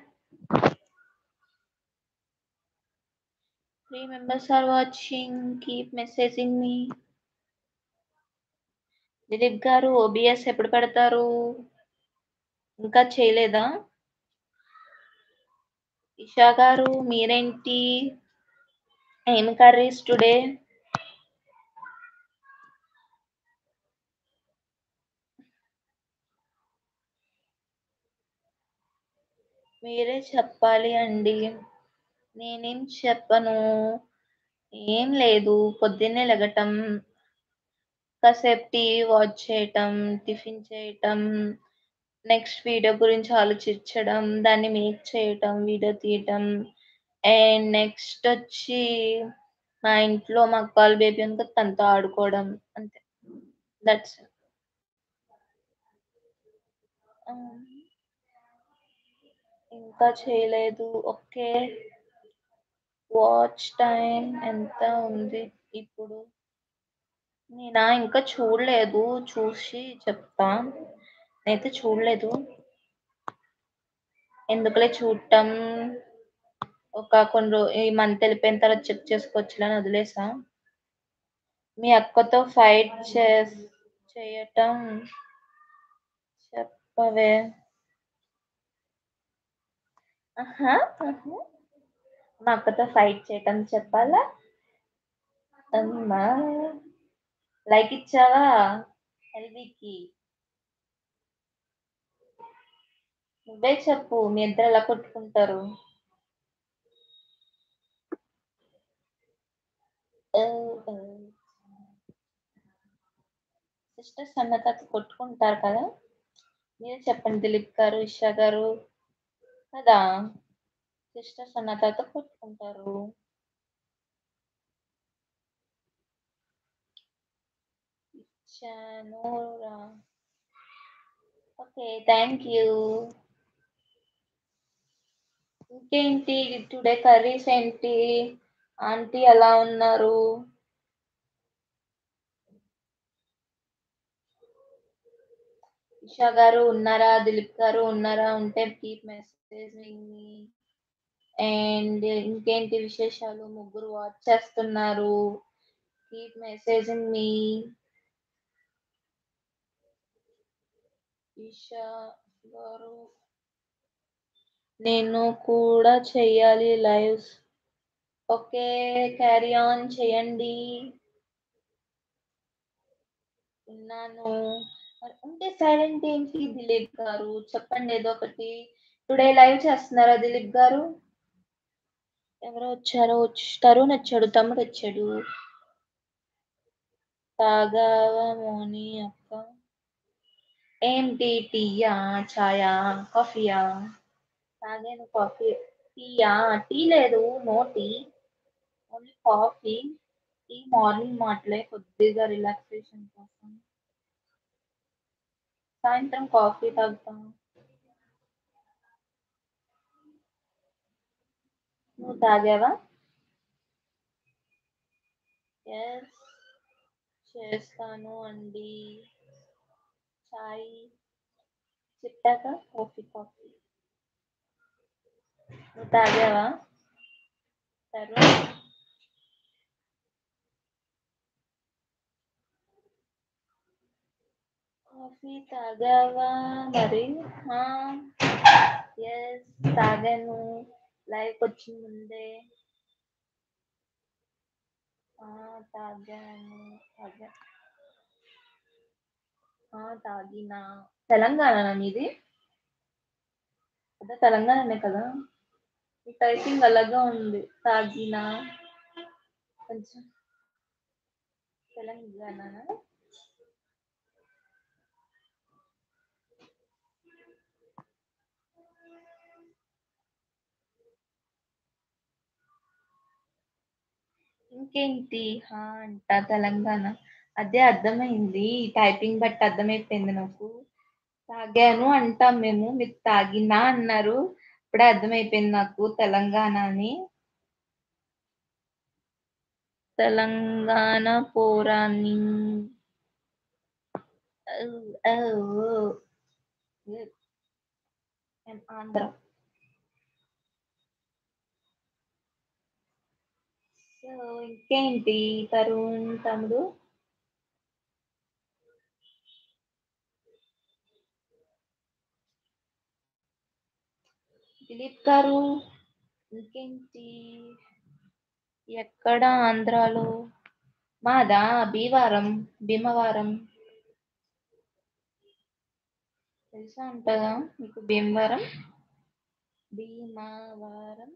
3 members are watching. Keep messaging మీ. దిలీప్ గారు ఓబీఎస్ ఎప్పుడు పెడతారు? ఇంకా చేయలేదా? ఇషా గారు మీరేంటి? ఏం కర్రీస్ టుడే? మీరే చెప్పాలి అండి. నేనేం చెప్పను. ఏం లేదు. పొద్దున్నే లెగటం, కాసేపు టీవీ వాచ్ చేయటం, టిఫిన్ చేయటం, నెక్స్ట్ వీడియో గురించి ఆలోచించడం, దాన్ని మేక్ చేయటం, వీడియో తీయటం అండ్ నెక్స్ట్ వచ్చి మా ఇంట్లో మా అక్క వాళ్ళ బేబీ ఉంది కదా! తనతో ఆడుకోవడం అంతే. That's it. ఆ! ఇంకా చేయలేదు. ఓకే. వాచ్ టైమ్ ఎంత ఉంది ఇప్పుడు? నేనా ఇంకా చూడలేదు. చూసి చెప్తా. నేనైతే చూడలేదు. ఎందుకులే చూడటం. ఒక కొన్ని రో ఈ మంత్ ఎళ్ళిపోయిన తర్వాత చెక్ చేసుకోవచ్చులే అని వదిలేసా. మీ అక్కతో ఫైట్ చేస్ చేయటం చెప్పవే? ఆహా! ఆహా! మా అక్కతో ఫైట్ చేయటం చెప్పాలా? అమ్మా! లైక్ ఇచ్చావా? ఎల్‌బీకి. నువ్వే చెప్పు. మీ ఇద్దరు ఎలా కొట్టుకుంటారు? ఓహ్! ఓహ్! సిస్టర్స్ అన్న తర్వాత కొట్టుకుంటారు కదా! మీరే చెప్పండి దిలీప్ గారు, ఇషా గారు. కదా! సిస్టర్స్ అన్న తర్వాత కొట్టుకుంటారు. ఇచ్చాను రా. ఓకే. Thank you. ఇంకేంటి టుడే కర్రీస్ ఏంటి? ఆంటీ ఎలా ఉన్నారు? ఇషా గారు ఉన్నారా? దిలీప్ గారు ఉన్నారా? ఉంటే కీప్ మెసేజింగ్ మీ. అండ్ ఇంకేంటి విశేషాలు? ముగ్గురు వాచ్ చేస్తున్నారు. కీప్ మెసేజింగ్ మీ. ఇషా గారు నేను కూడా చెయ్యాలి లైవ్స్. ఓకే. క్యారీ ఆన్ చేయండి. ఉన్నాను. మరి ఉంటే సైలెంట్ ఏంటి దిలీప్ గారు? చెప్పండి ఏదో ఒకటి. టుడే లైవ్ చేస్తున్నారా దిలీప్ గారు? ఎవరో వచ్చారో వచ్చి తరుణ్ వచ్చాడు. తమ్ముడు వచ్చాడు. తాగావా మోని అక్క? ఏంటి టీయా? చాయా? కాఫీయా? తాగాను కాఫీ. టీయా? టీ లేదు. No tea. Only coffee. Tea morning మాటలే కొద్దిగా రిలాక్సేషన్ కోసం. సాయంత్రం కాఫీ తాగుతా. నువ్వు తాగావా? యెస్. చేస్తాను అండి. చాయ్ చెప్పాక కాఫీ, కాఫీ. నువ్వు తాగావా? తరుణ్? కాఫీ తాగావా మరి? ఆ! యెస్. తాగాను. లైవ్‌కొచ్చే ముందే. ఆ! తాగాను. తాగా. ఆ! తాగినా. తెలంగాణనా మీది? అదే తెలంగాణనే కదా! మీ టైపింగ్ అలాగే ఉంది. తాగినా. కొంచెం తెలంగాణనా? ఇంకేంటి? హా! అంట తెలంగాణ. అదే అర్థమైంది. టైపింగ్ బట్టి అర్థమైపోయింది నాకు. తాగాను అంటాం మేము. మీరు తాగినా అన్నారు. ఇప్పుడే అర్థమైపోయింది నాకు తెలంగాణ అని. తెలంగాణ పోరాని ఓహ్! ఓహ్! గుడ్. ఐయామ్ ఆంధ్ర. సో, ఇంకేంటి తరుణ్ తమ్ముడు? దిలీప్ గారు ఇంకేంటి? ఎక్కడ ఆంధ్రాలో? మాదా భీవారం, భీమవరం. తెలుసా ఉంటదా మీకు భీమవరం? భీమవరం.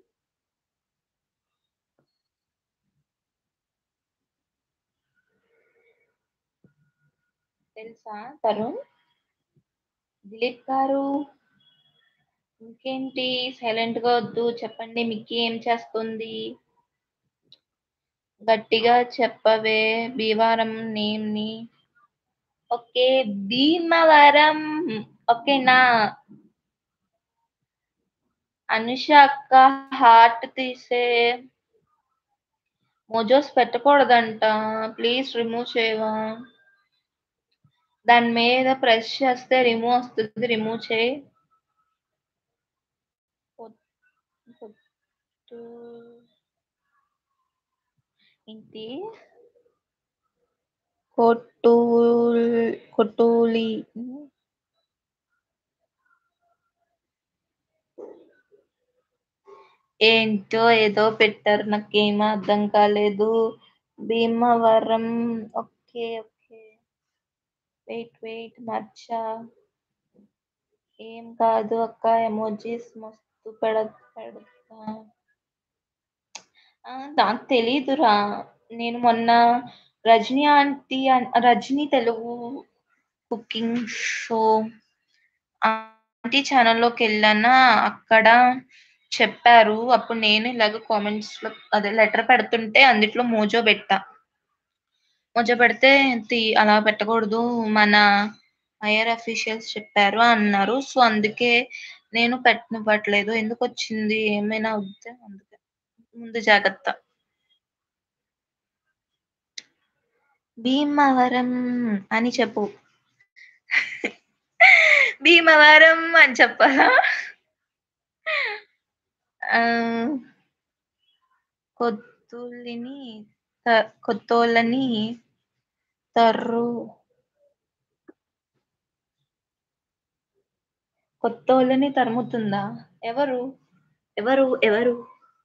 తెలుసా తరుణ్? దిలీప్ గారు? ఇంకేంటి సైలెంట్‌గా వద్దు చెప్పండి మిక్కీ ఏం చేస్తుంది? గట్టిగా చెప్పవే భీమవరం నేమ్‌ని. ఓకే. భీమవరం ఓకేనా? అనుష అక్క హార్ట్ తీసే మోజోస్ పెట్టకూడదంట. ప్లీజ్ రిమూవ్ చేయవా? దాని మీద ప్రెస్ చేస్తే రిమూవ్ వస్తది. రిమూవ్ చెయి. కొట్ కొట్టు ఏంటి? కొట్టూల్ కొట్టూలి హ్మ్. ఏంటో ఏదో పెట్టారు. నాకేం అర్థం కాలేదు. Bhimavaram okay. Okay. Wait wait మచ్చా. ఏం కాదు అక్క ఎమోజిస్ మస్తు పెడ పెడతా. ఆ! నాకు తెలీదురా. నేను మొన్న రజనీ ఆంటీ అన్ Rajani Telugu cooking show aunty ఛానల్‌లోకెళ్ళానా అక్కడ చెప్పారు. అప్పుడు నేను ఇలాగ కామెంట్స్‌లో అదే లెటర్ పెడుతుంటే అందుట్లో మోజో పెట్టా. మోజో పెడితే తి అలా పెట్టకూడదు. మన హైయర్ అఫీషియల్స్ చెప్పారు అన్నారు. సో, అందుకే నేను పెట్టనివ్వట్లేదు. ఎందుకొచ్చింది? ఏమైనా అవుద్దా? అందుకే. ముందు జాగ్రత్త. భీమవరం అని చెప్పు. భీమవరం అని చెప్పాలా? ఆహ్, కొత్తూలిని త కొత్తోళ్ళని తర్రు కొత్తోళ్ళని తరుముతుందా? ఎవరు? ఎవరు? ఎవరు?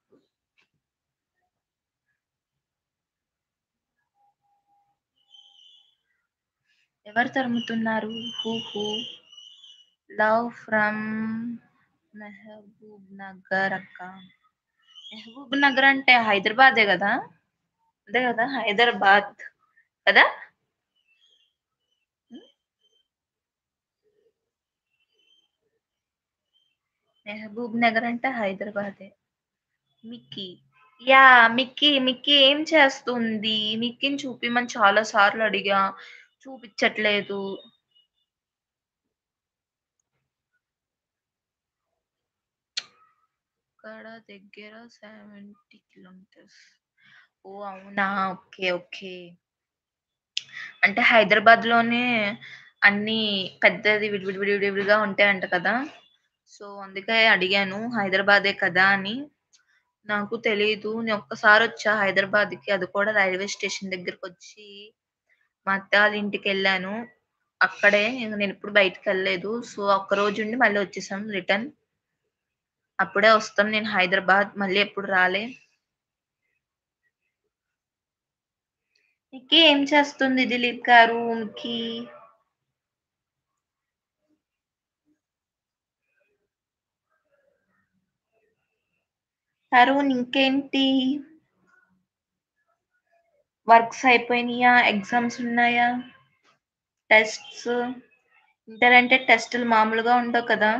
ఎవరు తరుముతున్నారు? Who who? Love from Mahabubnagar అక్క. మెహబూబ్ నగర్ అంటే హైదరాబాదే గదా! అదే గదా! హైదరాబాద్ కదా? హ్మ్. మెహబూబ్ నగర్ అంటే హైదరాబాదే. మిక్కీ. యాహ్! మిక్కీ, మిక్కీ ఏం చేస్తుంది? మిక్కీని చూపిమని చాలా సార్లు అడిగా. చూపిచ్చట్లేదు. ఇక్కడ దగ్గర 70 కిలోమీటర్స్. ఓహ్! అవునా! ఓకే. ఓకే. అంటే హైదరాబాద్‌లోనే అన్నీ పెద్దది విడి విడి విడి విడివిడిగా ఉంటాయంట కదా! సో, అందుకే అడిగాను. హైదరాబాదే కదా అని. నాకు తెలీదు. నేను ఒక్కసారొచ్చా హైదరాబాద్‌కి. అది కూడా రైల్వే స్టేషన్ దగ్గరకొచ్చి మా అత్త వాళ్ళ ఇంటికెళ్ళాను. అక్కడే ఇంక నేనెప్పుడు బయటికెళ్ళలేదు. సో, ఒక్కరోజుండి మళ్ళీ వచ్చేసాం రిటర్న్. అప్పుడే వస్తాం నేను హైదరాబాద్. మళ్ళీ ఎప్పుడు రాలే. మిక్కీ ఏం చేస్తుంది దిలీప్ గారు? మిక్కీ? తరుణ్ ఇంకేంటి? వర్క్స్ అయిపోయినియా? ఎగ్జామ్స్ ఉన్నాయా? టెస్ట్స్? ఇంటర్ అంటే టెస్టులు మామూలుగా ఉండవు కదా!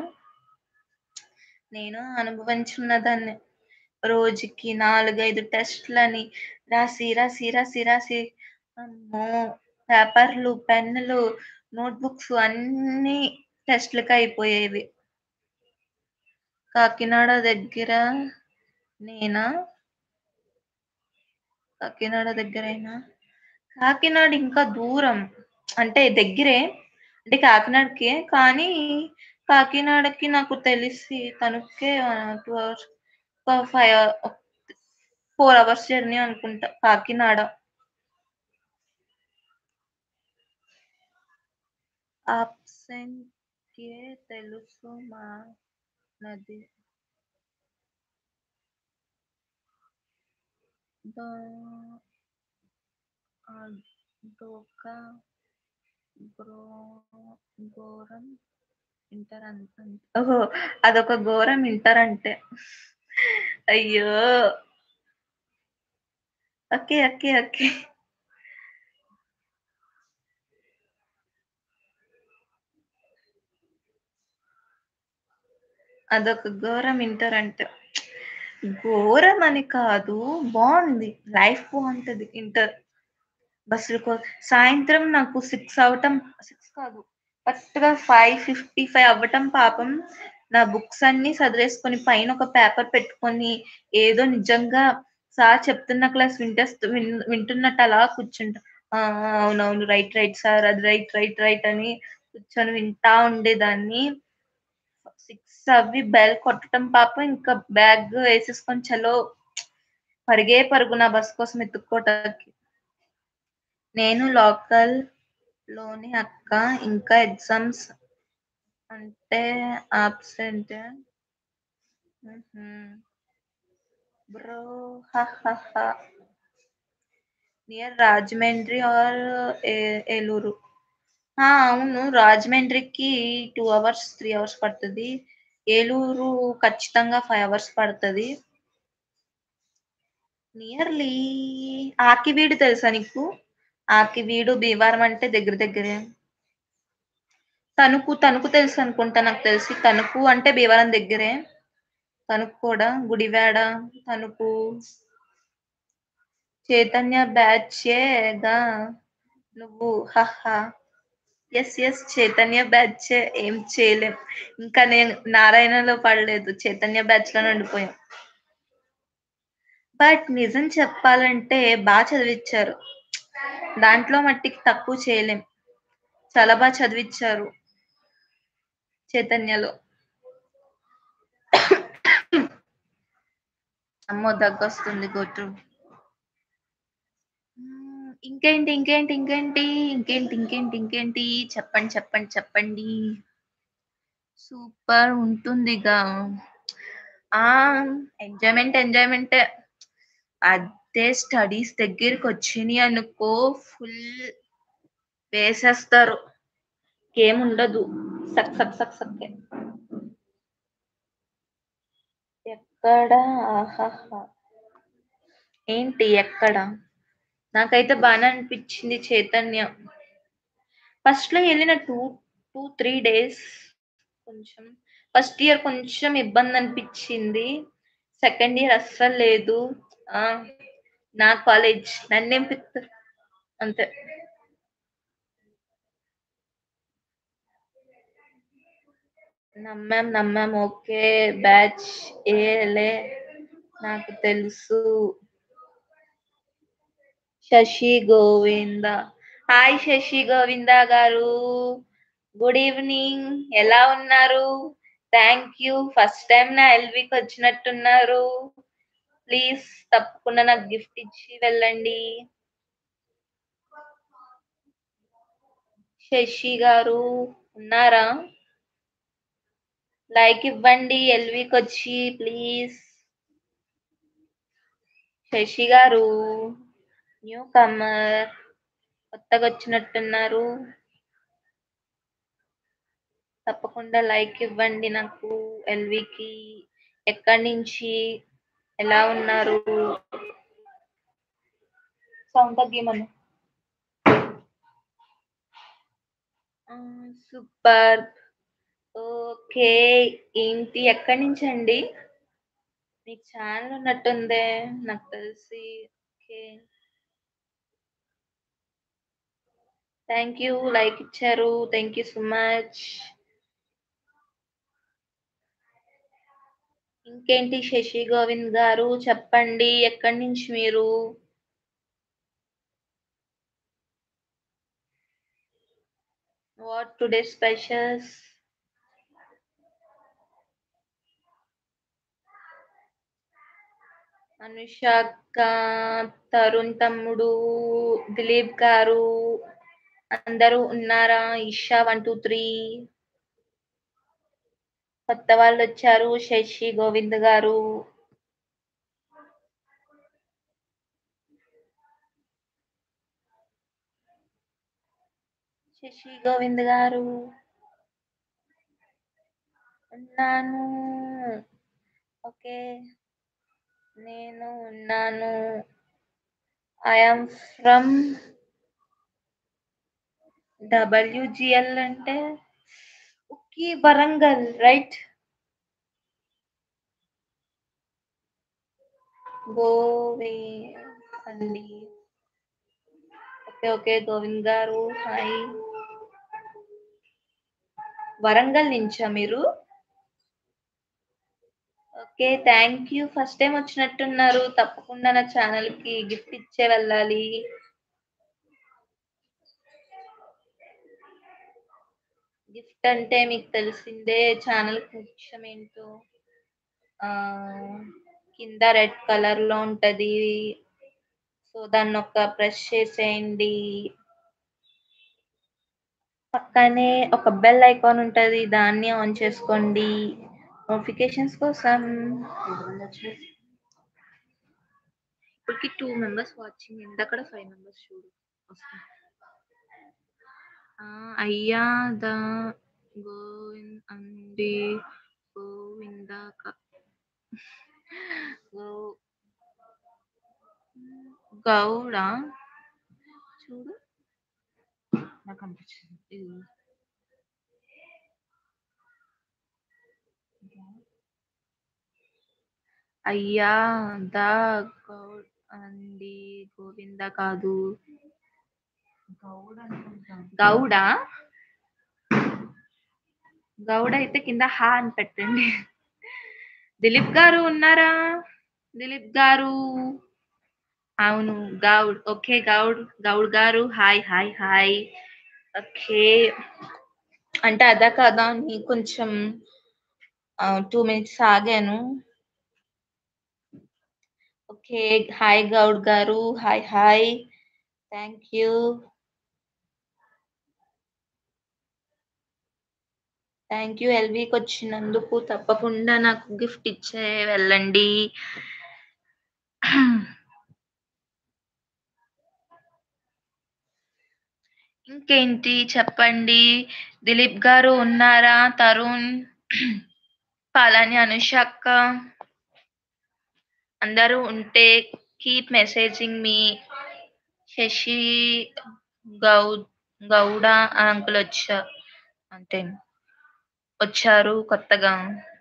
నేను అనుభవించున్నదాన్ని. రోజుకి 4, 5 టెస్ట్‌లని రాసి, రాసి, రాసి, రాసి అమ్మో! పేపర్‌లు, పెన్నులు, నోట్‌బుక్స్ అన్నీ టెస్ట్‌లకయిపోయేవి. కాకినాడ దగ్గర నేనా? కాకినాడ దగ్గరేనా? కాకినాడ ఇంకా దూరం. అంటే దగ్గరే. అంటే కాకినాడకే. కానీ కాకినాడకి నాకు తెలిసి తణుకుకే ఆహ్, 2 అవర్స్ ఒక 5 అ 4 అవర్స్ జర్నీ అనుకుంటా కాకినాడ. ఆబ్సెంట్‌కే తెలుసు మా నది. దో అదొక గ్రో ఘోరం ఇంటర్ అన్ అన్ ఓహో! అదొక ఘోరం ఇంటర్ అంటే. అయ్యో! ఓకే. ఓకే. ఓకే. అదొక ఘోరం ఇంటర్ అంటే. ఘోరం అని కాదు. బావుంది. లైఫ్ బావుంటది ఇంటర్. బస్సుల కో సాయంత్రం నాకు 6 అవ్వటం 6 కాదు. కరెక్ట్‌గా 5:55 అవ్వటం పాపం నా బుక్స్ అన్నీ సదిరేసుకొని పైన ఒక పేపర్ పెట్టుకొని ఏదో నిజంగా సార్ చెప్తున్న క్లాస్ వింటేస్తు విన్ వింటున్నట్టు అలా కూర్చుంటా. ఆ! ఆ! అవునవును. రైట్. Right sir. అది రైట్. రైట్. రైట్ అని కూర్చొని వింటా ఉండేదాన్ని. 6 అవ్వి బెల్ కొట్టటం పాపం ఇంకా బ్యాగ్ ఏసేసుకొని చలో పరుగే పరుగు నా బస్ కోసం ఎతుక్కోవటానికి. నేను లోకల్‌లోనే అక్క. ఇంకా ఎగ్జామ్స్ అంటే ఆబ్సెంటే. హుహు. బ్రో హాహాహా! నియర్ రాజమండ్రి ఆర్ ఏ ఏలూరు. ఆ! అవును. రాజమండ్రికి 2 అవర్స్, 3 అవర్స్ పడతది. ఏలూరు ఖచ్చితంగా 5 అవర్స్ పడతది. నియర్‌లీ ఆకివీడు తెలుసా నీకు? ఆకివీడు, భీమవరం అంటే దగ్గర దగ్గరే. తణుకు, తణుకు తెలుసనుకుంటా నాకు తెలిసి. తణుకు అంటే భీమవరం దగ్గరే. తణుకు కూడా గుడివాడ, తణుకు. చైతన్య బ్యాచేగా నువ్వు హాహా! యెస్. యెస్. చైతన్య బ్యాచే. ఏం చేయలేం. ఇంకా నేను నారాయణలో పడలేదు. చైతన్య బ్యాచ్‌లోనే ఉండిపోయాం. బట్ నిజం చెప్పాలంటే బా చదివిచ్చారు. దాంట్లో మట్టికి తక్కువ చేయలేం. చాలా బా చదివిచ్చారు. చైతన్యలో. అమ్మో! దగ్గొస్తుంది. గొట్టు. హ్మ్. ఇంకేంటి? ఇంకేంటి? ఇంకేంటి? ఇంకేంటి? ఇంకేంటి? ఇంకేంటి? చెప్పండి. చెప్పండి. చెప్పండి. సూపర్ ఉంటుందిగా. ఆ! ఎంజాయ్‌మెంట్ ఎంజాయ్‌మెంటే. అదే స్టడీస్ దగ్గరికొచ్చినియనుకో ఫుల్ వేసేస్తారు. ఇంకేముండదు. సక్ సక్ సక్ సక్కే. ఎక్కడ? ఆహాహా! ఏంటి ఎక్కడ? నాకైతే బానే అనిపిచ్చింది చైతన్య. ఫస్ట్‌లో ఎళ్ళిన 2, 2, 3 డేస్ కొంచెం ఫస్ట్ ఇయర్ కొంచెం ఇబ్బందనిపిచ్చింది. సెకండ్ ఇయర్ అస్సలు లేదు. ఆ! నా కాలేజ్ నన్నేం పికుతారు. అంతే. నమ్మాం. నమ్మాం. ఓకే. బ్యాచ్ ఏలే నాకు తెలుసు. Sashi Govinda. Hi Sashi Govinda garu. Good evening. ఎలా ఉన్నారు? Thank you. ఫస్ట్ టైమ్ నా ఎల్‌వికొచ్చినట్టున్నారు. ప్లీజ్ తప్పకుండా నాకు గిఫ్ట్ ఇచ్చి వెళ్ళండి. శశి గారు ఉన్నారా? లైక్ ఇవ్వండి ఎల్‌వికొచ్చి ప్లీజ్. శశి గారు న్యూ కమర్. కొత్తగొచ్చినట్టున్నారు. తప్పకుండా లైక్ ఇవ్వండి నాకు ఎల్‌వికి. ఎక్కడి నుంచి? ఎలా ఉన్నారు? సౌండ్ తగ్గియమను. ఆ! సూపర్. ఓకే. ఏంటి? ఎక్కడి నుంచండి? మీకు ఛానెల్ ఉన్నట్టుందే నాకు తెలిసి. ఓకే. థ్యాంక్ యూ లైక్ ఇచ్చారు థ్యాంక్ యూ సో మచ్ ఇంకేంటి శశి గోవింద్ గారు చెప్పండి ఎక్కడి నుంచి మీరు వాట్ టుడే స్పెషల్స్ అనుషాక్క తరుణ్ తమ్ముడు దిలీప్ గారు అందరూ ఉన్నారా ఇషా వన్ టూ త్రీ కొత్త వాళ్ళు వచ్చారు శశి గోవింద్ గారు శశి గోవింద్ గారు ఉన్నాను ఓకే నేను ఉన్నాను ఐఎమ్ ఫ్రమ్ డబ్ల్యూజిఎల్ అంటే ఓకే వరంగల్ రైట్ గోవే అండి okay okay Govind garu hi Warangal నుంచా మీరు okay thank you first time వచ్చినట్టున్నారు తప్పకుండా నా ఛానల్ కి గిఫ్ట్ ఇచ్చే వెళ్ళాలి గిఫ్ట్ అంటే మీకు తెలిసిందే ఛానల్ ముఖ్యం ఏంటో ఆ కింద రెడ్ కలర్ లో ఉంటది సో దాన్ని ఒక ప్రెస్ చేసేయండి పక్కనే ఒక బెల్ ఐకాన్ ఉంటది దాన్ని ఆన్ చేసుకోండి నోటిఫికేషన్స్ కోసం ఇప్పటికి టూ మెంబర్స్ వాచింగ్ ఇందక్కడ ఫైవ్ మెంబర్స్ చూడు వస్తాయి ఆ, అయ్యా ద గోవింద్ అండి గోవింద గో గౌడ చూడు నాకు అనిపించింది ఇది అయ్యా ద గౌడ్ అండి గోవింద కాదు గౌడ గౌడ అయితే కింద హా అని పెట్టండి దిలీప్ గారు ఉన్నారా దిలీప్ గారు అవును Goud okay Goud Goud garu hi hi hi okay అంటే అదా కదా అని కొంచెం టూ మినిట్స్ ఆగాను okay hi Goud garu hi hi thank you thank you ఎల్వికి వచ్చినందుకు తప్పకుండా నాకు గిఫ్ట్ ఇచ్చే వెళ్ళండి ఇంకేంటి చెప్పండి దిలీప్ గారు ఉన్నారా తరుణ్ పాలాని అనుష అక్క అందరూ ఉంటే keep messaging me Sashi Goud Gouda uncle వచ్చా అంటే వచ్చారు కొత్తగా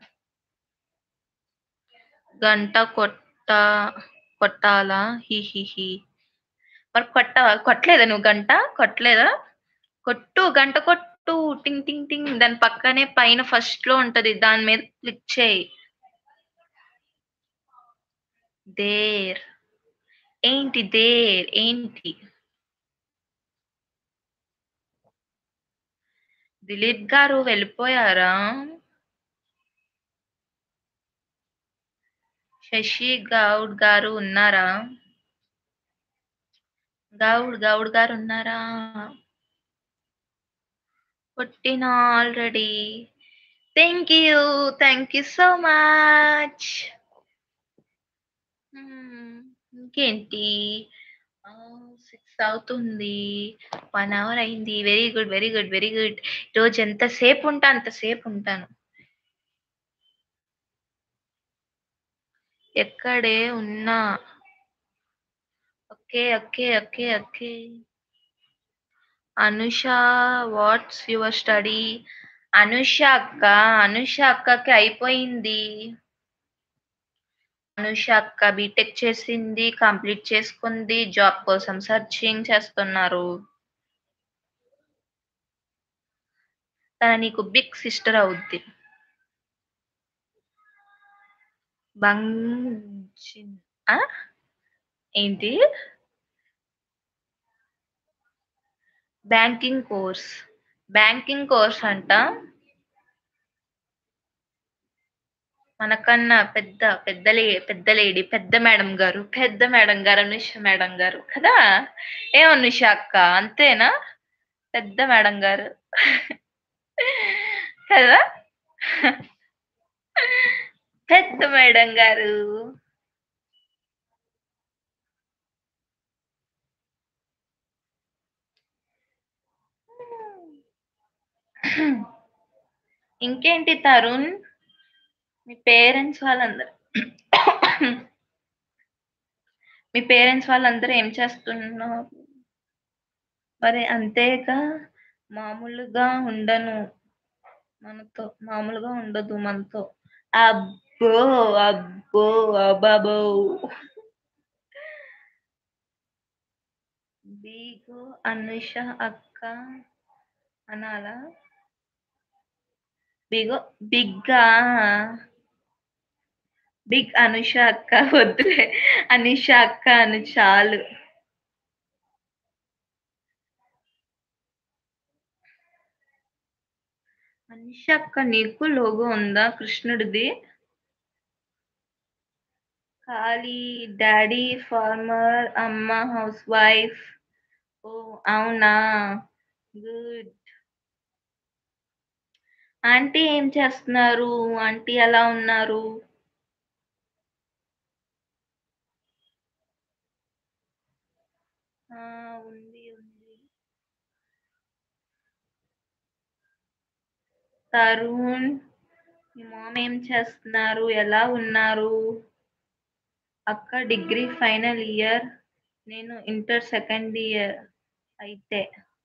గంట కొట్ట కొట్టాలా హి హి హి మరి కొట్ట కొట్టలేదా నువ్వు గంట కొట్టలేదా కొట్టు గంట కొట్టు టింగ్ టింగ్ టింగ్ దాని పక్కనే పైన ఫస్ట్ లో ఉంటది దాని మీద క్లిక్ చేయి దేర్ ఏంటి దేర్ ఏంటి దిలీప్ గారు వెళ్ళిపోయారా శశి గౌడ్ గారు ఉన్నారా గౌడ్ గౌడ్ గారు ఉన్నారా కొట్టిన already thank you thank you so much ఇంకేంటి సిక్స్ అవుతుంది వన్ అవర్ అయింది very good very good very good ఈరోజు ఎంతసేపు ఉంటా అంతసేపు ఉంటాను ఎక్కడే ఉన్నా okay okay okay okay Anusha what's your study Anusha అక్క అనుష అక్కకి అయిపోయింది అనుష అక్క బీటెక్ చేసింది కంప్లీట్ చేసుకుంది జాబ్ కోసం సర్చింగ్ చేస్తున్నారు తను నీకు బిగ్ సిస్టర్ అవుద్ది. బంచిన్ ఆ? ఏంటి? Banking course. బ్యాంకింగ్ కోర్స్ అంట. మనకన్నా పెద్ద పెద్ద లే పెద్ద లేడీ పెద్ద మేడం గారు పెద్ద మేడం గారు అనుష మేడం గారు కదా! ఏం అనుష అక్క అంతేనా? పెద్ద మేడం గారు. కదా! పెద్ద మేడం గారు. ఇంకేంటి తరుణ్? మీ పేరెంట్స్ వాళ్ళందరూ మీ పేరెంట్స్ వాళ్ళందరూ ఏం చేస్తున్నారు? మరి అంతేగా మామూలుగా ఉండను మనతో. మామూలుగా ఉండదు మనతో. అబ్బో! అబ్బో! అబ్బబ్బో! బిగు అనుష అక్క అనాలా? బిగో బిగ్గా బిగ్ అనుష అక్క వద్దులే. అనుష అక్క అను చాలు. అనుష అక్క నీకు లోగో ఉందా కృష్ణుడిది? ఖాళీ డాడీ ఫార్మర్, అమ్మ హౌస్ వైఫ్. ఓహ్! అవునా! గుడ్. ఆంటీ ఏం చేస్తున్నారు? ఆంటీ ఎలా ఉన్నారు? ఆ! ఉంది. ఉంది. తరుణ్ మీ మామ్ ఏం చేస్తున్నారు? ఎలా ఉన్నారు? అక్క డిగ్రీ ఫైనల్ ఇయర్. నేను ఇంటర్ సెకండ్ ఇయర్ అయితే.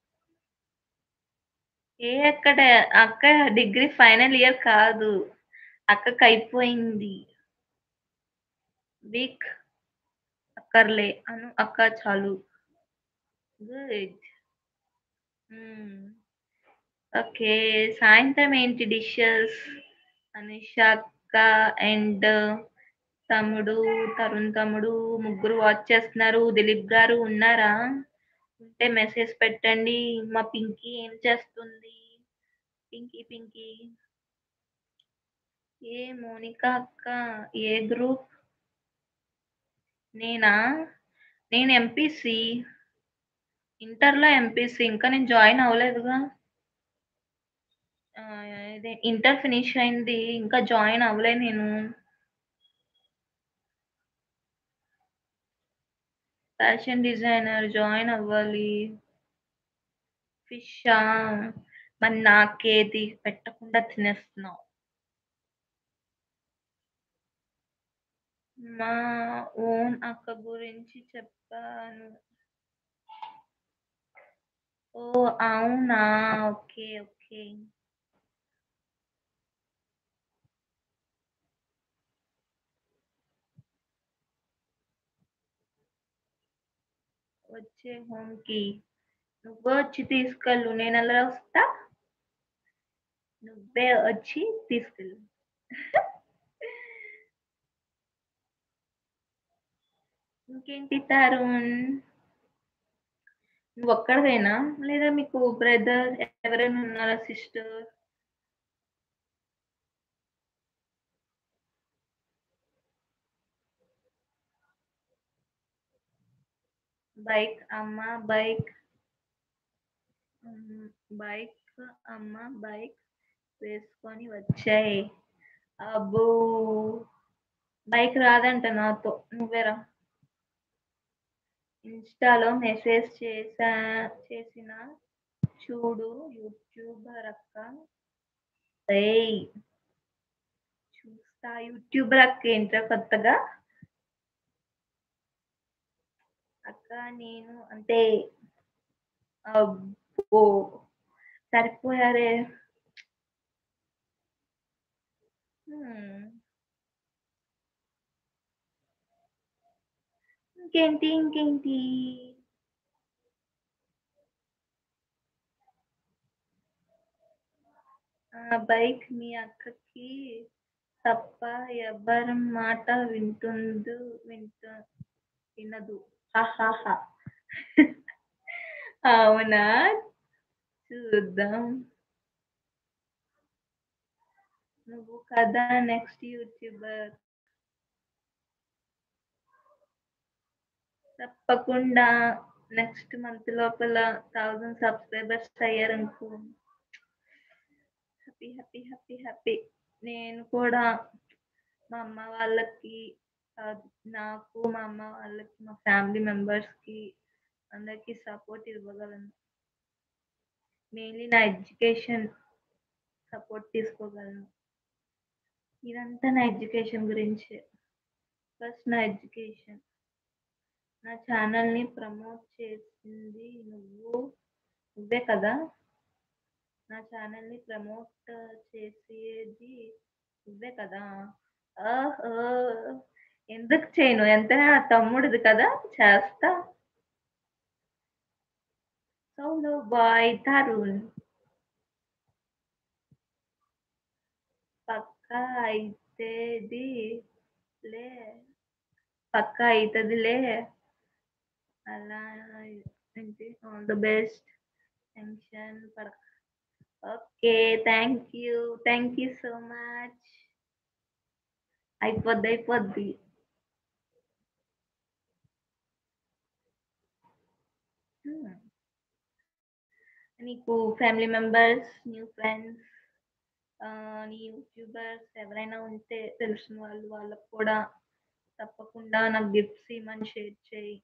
ఏ అక్కడ అక్క డిగ్రీ ఫైనల్ ఇయర్ కాదు. అక్కకయిపోయింది. బిగ్ అక్కర్లే అను అక్క చాలు. గుడ్. హ్మ్. ఓకే. సాయంత్రం ఏంటి డిషెస్? అనుష అక్క అండ్ తమ్ముడు, తరుణ్ తమ్ముడు ముగ్గురు వాచ్ చేస్తున్నారు. దిలీప్ గారు ఉన్నారా? ఉంటే మెసేజ్ పెట్టండి. మా పింకీ ఏం చేస్తుంది? పింకీ పింకీ. ఏ మోనిక అక్క ఏ గ్రూప్? నేనా? నేను ఎంపీసీ. ఇంటర్‌లో ఎంపీసీ. ఇంకా నేను జాయిన్ అవ్వలేదుగా. ఆ! ఇదే ఇంటర్ ఫినిష్ అయింది. ఇంకా జాయిన్ అవ్వలే నేను. ఫ్యాషన్ డిజైనర్ జాయిన్ అవ్వాలి. ఫిషా? మరి నాకేది పెట్టకుండా తినేస్తున్నావు. మా ఓన్ అక్క గురించి చెప్పాను. ఓహ్! అవునా! ఓకే. ఓకే. వచ్చే హోమ్‌కి. నువ్వే వచ్చి తీసుకెళ్ళు. నేనెలా వస్తా? నువ్వే వచ్చి తీసుకెళ్ళు. ఇంకేంటి తరుణ్? నువ్వొక్కడివేనా? లేదా మీకు బ్రదర్ ఎవరైనా ఉన్నారా? సిస్టర్? బైక్ అమ్మ బైక్ హ్మ్. బైక్ అమ్మ బైక్ వేసుకొని వచ్చేయి. అబ్బో! బైక్ రాదంట నాతో. నువ్వే రా. ఇన్‌స్టాలో మెసేజ్ చేశా చేసినా చూడు యూట్యూబర్ అక్క. రేయ్! చూస్తా యూట్యూబర్ అక్క ఏంట్రా కొత్తగా? అక్క నేను అంతే. అబ్బో! సరిపోయారే! హ్మ్. ఇంకేంటి? ఇంకేంటి? ఆ బైక్ మీ అక్కకి తప్ప ఎవ్వరి మాట వింటుందు వింటు వినదు హాహాహా అవునా చూద్దాం నువ్వు కదా నెక్స్ట్ యూట్యూబర్ తప్పకుండా నెక్స్ట్ మంత్ లోపల థౌజండ్ సబ్స్క్రైబర్స్ అయ్యారనుకో హ్యాపీ హ్యాపీ హ్యాపీ హ్యాపీ నేను కూడా మా అమ్మ వాళ్ళకి ఆ, నాకు మా అమ్మ వాళ్ళకి మా ఫ్యామిలీ మెంబర్స్ కి అందరికి సపోర్ట్ ఇవ్వగలను మెయిన్లీ నా ఎడ్యుకేషన్ సపోర్ట్ తీసుకోగలను ఇదంతా నా ఎడ్యుకేషన్ గురించి ఫస్ట్ నా ఎడ్యుకేషన్ నా ఛానల్ ని ప్రమోట్ చేసింది నువ్వు నువ్వే కదా నా ఛానల్ ని ప్రమోట్ చేసేది నువ్వే కదా ఓహో ఎందుకు చేయను ఎంత నా తమ్ముడిది కదా చేస్తా సౌలో బాయ్ తరుణ్ పక్కా అయితేది లే పక్కా అవుతుందిలే అలా ఏంటి ఆల్ ద బెస్ట్ టెన్షన్ పడక okay thank you thank you so much అయిపోద్ది అయిపోద్ది Hmm. నీకు ఫ్యామిలీ మెంబర్స్ న్యూ ఫ్రెండ్స్ నీ యూట్యూబర్స్ ఎవరైనా ఉంటే తెలిసిన వాళ్ళు వాళ్ళకు కూడా తప్పకుండా నాకు గిఫ్ట్స్ ఇవ్వమని షేర్ చేయి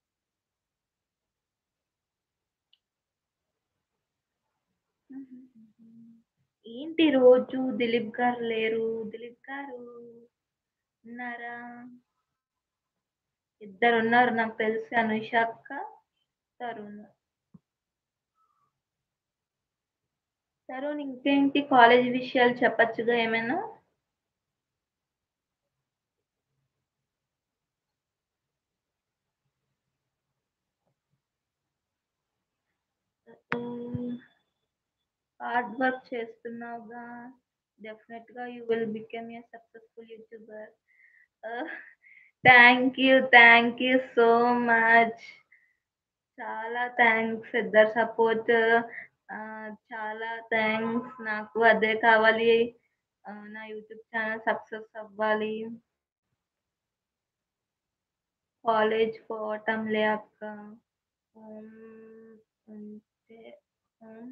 ఏంటి రోజు దిలీప్ గారు లేరు దిలీప్ గారు ఉన్నారా ఇద్దరు ఉన్నారు నాకు తెలిసి అనుష అక్క తరుణ్ తరుణ్ ఇంకేంటి కాలేజ్ విషయాలు చెప్పచ్చుగా ఏమైనా హార్డ్ వర్క్ చేస్తున్నావుగా డెఫినెట్ గా you will become a successful YouTuber thank you thank you so much చాలా థ్యాంక్స్ ఇద్దరు సపోర్ట్ చాలా థ్యాంక్స్ నాకు అదే కావాలి ఆ, నా యూట్యూబ్ ఛానల్ సక్సెస్ అవ్వాలి కాలేజ్ పోవటం లే అక్క హోమ్ ఉంటే హోమ్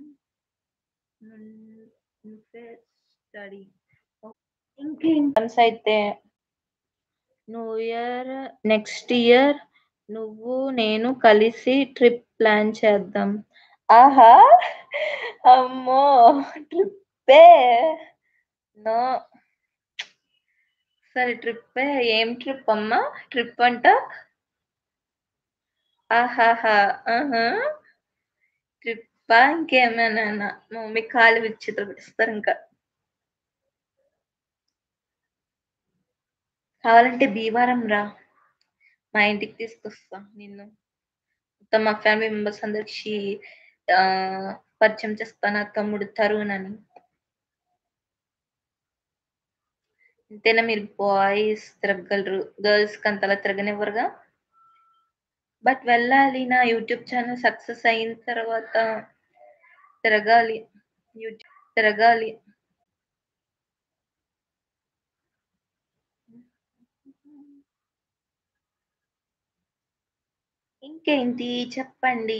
నుంచే స్టడీ ఇంకేంటమ్స్ అయితే న్యూ ఇయర్ నెక్స్ట్ ఇయర్ నువ్వు నేను కలిసి ట్రిప్ ప్లాన్ చేద్దాం ఆహా అమ్మో ట్రిప్పే నో సరే ట్రిప్పే ఏం ట్రిప్ అమ్మా ట్రిప్ అంట ఆహాహా ఆహా ట్రిప్పా ఇంకేమైనా మా మమ్మీ కాలు విచ్చిత్ర పెట్టిస్తారు ఇంకా కావాలంటే భీమవరం రా మా ఇంటికి తీసుకొస్తా నిన్ను మొత్తం మా ఫ్యామిలీ మెంబర్స్ అందరికి ఆ పరిచయం చేస్తా నా తమ్ముడు తరుణ్ అని అంతేనా మీరు బాయ్స్ తిరగలరు గర్ల్స్ కి అంతలా తిరగనివ్వరుగా బట్ వెళ్ళాలి నా యూట్యూబ్ ఛానల్ సక్సెస్ అయిన తర్వాత తిరగాలి యూట్యూబ్ తిరగాలి ఇంకేంటి చెప్పండి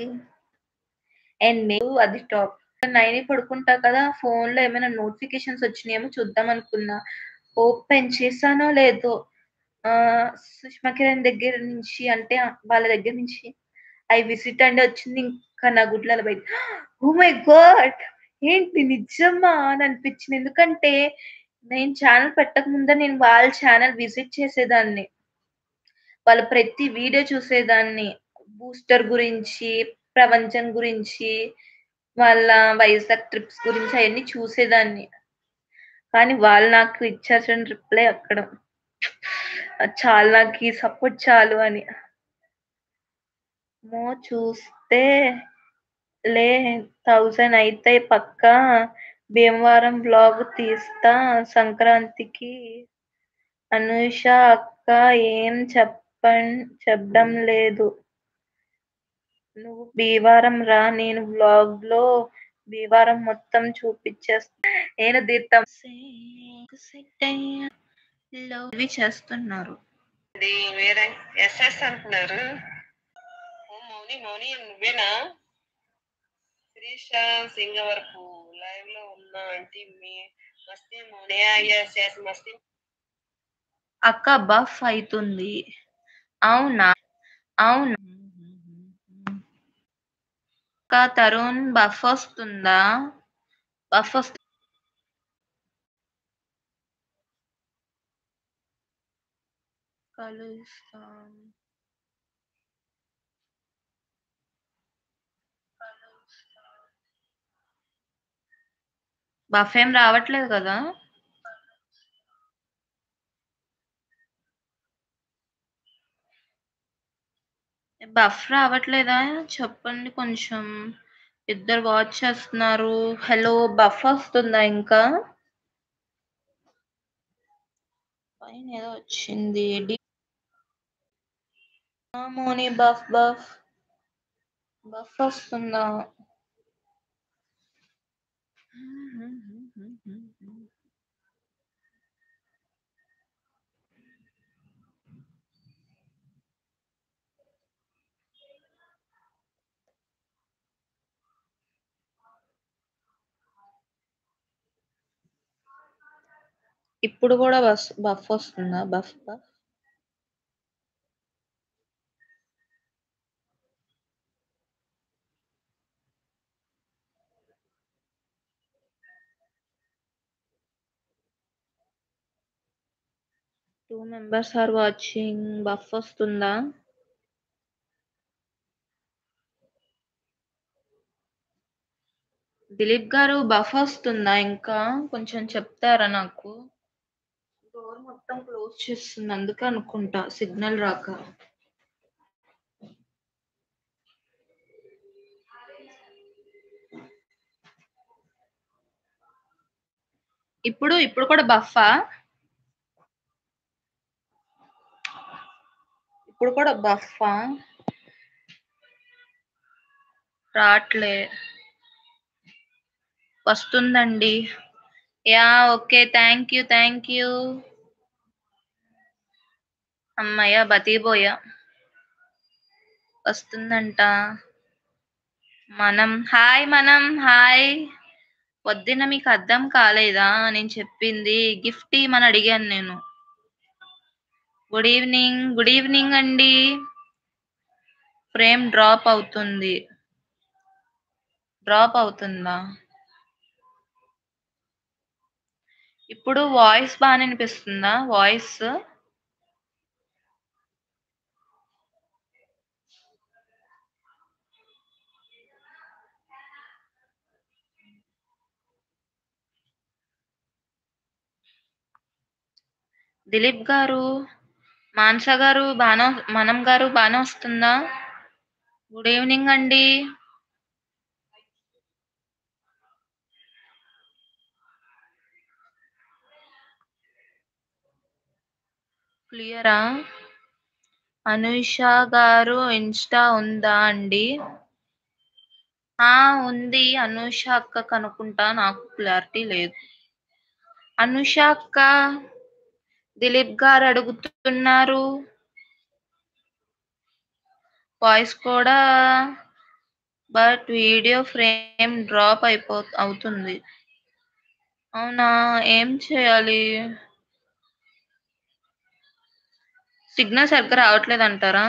అండ్ మీరు అది టాప్ నైన్ పడుకుంటా కదా ఫోన్ లో ఏమైనా నోటిఫికేషన్స్ వచ్చినాయేమో చూద్దాం అనుకున్నా ఓపెన్ చేశానో లేదో ఆ సుష్మా కిరణ్ దగ్గర నుంచి అంటే వాళ్ళ దగ్గర నుంచి ఐ విజిట్ అండి వచ్చింది ఇంకా నా గుడ్ల బయట ఓ మై గాడ్ ఏంటి నిజమా అని అనిపించింది ఎందుకంటే నేను ఛానల్ పెట్టక ముందే నేను వాళ్ళ ఛానల్ విజిట్ చేసేదాన్ని వాళ్ళ ప్రతి వీడియో చూసేదాన్ని బూస్టర్ గురించి ప్రపంచం గురించి వాళ్ళ వైజాగ్ ట్రిప్స్ గురించి అవన్నీ చూసేదాన్ని కానీ వాళ్ళు నాకు ఇచ్చారు రిప్లై అక్కడ చాలు నాకు ఈ సపోర్ట్ చాలు అని మో చూస్తే లే థౌజండ్ అయితే పక్కా భీమవరం వ్లాగ్ తీస్తా సంక్రాంతికి అనూష అక్క ఏం చెప్పన్ చెప్పడం లేదు నువ్వు భీమవరం రా నేను వ్లాగ్ లో భీమవరం మొత్తం చూపించేస్తా నేను తీర్థం ఇవి చేస్తున్నారు అది వేరే ఎస్ఎస్ అంటున్నారు ఓ మౌని మౌని నువ్వేనా శిరీష సింగవరపు లైవ్ లో ఉన్నా అంటే మీ మస్తీ మౌని ఎస్ ఎస్ మస్తీ అక్క బఫ్ అవుతుంది అవునా అవునా అక్క తరుణ్ బఫ్ వస్తుందా బఫ్ వస్తు కలుస్తాం బఫ్ ఏం రావట్లేదు కదా బఫ్ రావట్లేదా చెప్పండి కొంచెం ఇద్దరు వాచ్ చేస్తున్నారు హలో బఫ్ వస్తుందా ఇంకా పైన ఏదో వచ్చింది డి మోని బఫ్ బఫ్ బఫ్ వస్తుందా ఇప్పుడు కూడా బస్ బఫ్ వస్తుందా buff buff two members are watching buff వస్తుందా దిలీప్ గారు బఫ్ వస్తుందా ఇంకా కొంచెం చెప్తారా నాకు డోర్ మొత్తం క్లోజ్ చేస్తుంది అందుకే అనుకుంటా సిగ్నల్ రాక ఇప్పుడు ఇప్పుడు కూడా బఫా ఇప్పుడు కూడా బఫా రాట్లే వస్తుందండి yeah okay thank you thank you అమ్మయ్య బతికిపోయా వస్తుందంట మనం హాయ్ మనం హాయ్ పొద్దున్న మీకు అర్థం కాలేదా నేను చెప్పింది గిఫ్ట్ ఇమ్మని అడిగాను నేను గుడ్ ఈవినింగ్ గుడ్ ఈవినింగ్ అండి ఫ్రేమ్ డ్రాప్ అవుతుంది డ్రాప్ అవుతుందా ఇప్పుడు వాయిస్ బాగా అనిపిస్తుందా వాయిస్ దిలీప్ గారు మాన్స గారు బాగా మనం గారు బాగానే వస్తుందా గుడ్ ఈవినింగ్ అండి క్లియరా అనుష గారు ఇన్స్టా ఉందా అండి ఆ ఉంది అనుష అక్క కనుక్కుంటా నాకు క్లారిటీ లేదు అనుష అక్క దిలీప్ గారు అడుగుతున్నారు వాయిస్ కూడా బట్ వీడియో ఫ్రేమ్ డ్రాప్ అయిపో అవుతుంది అవునా ఏం చేయాలి సిగ్నల్ సరిగ్గా రావట్లేదు అంటారా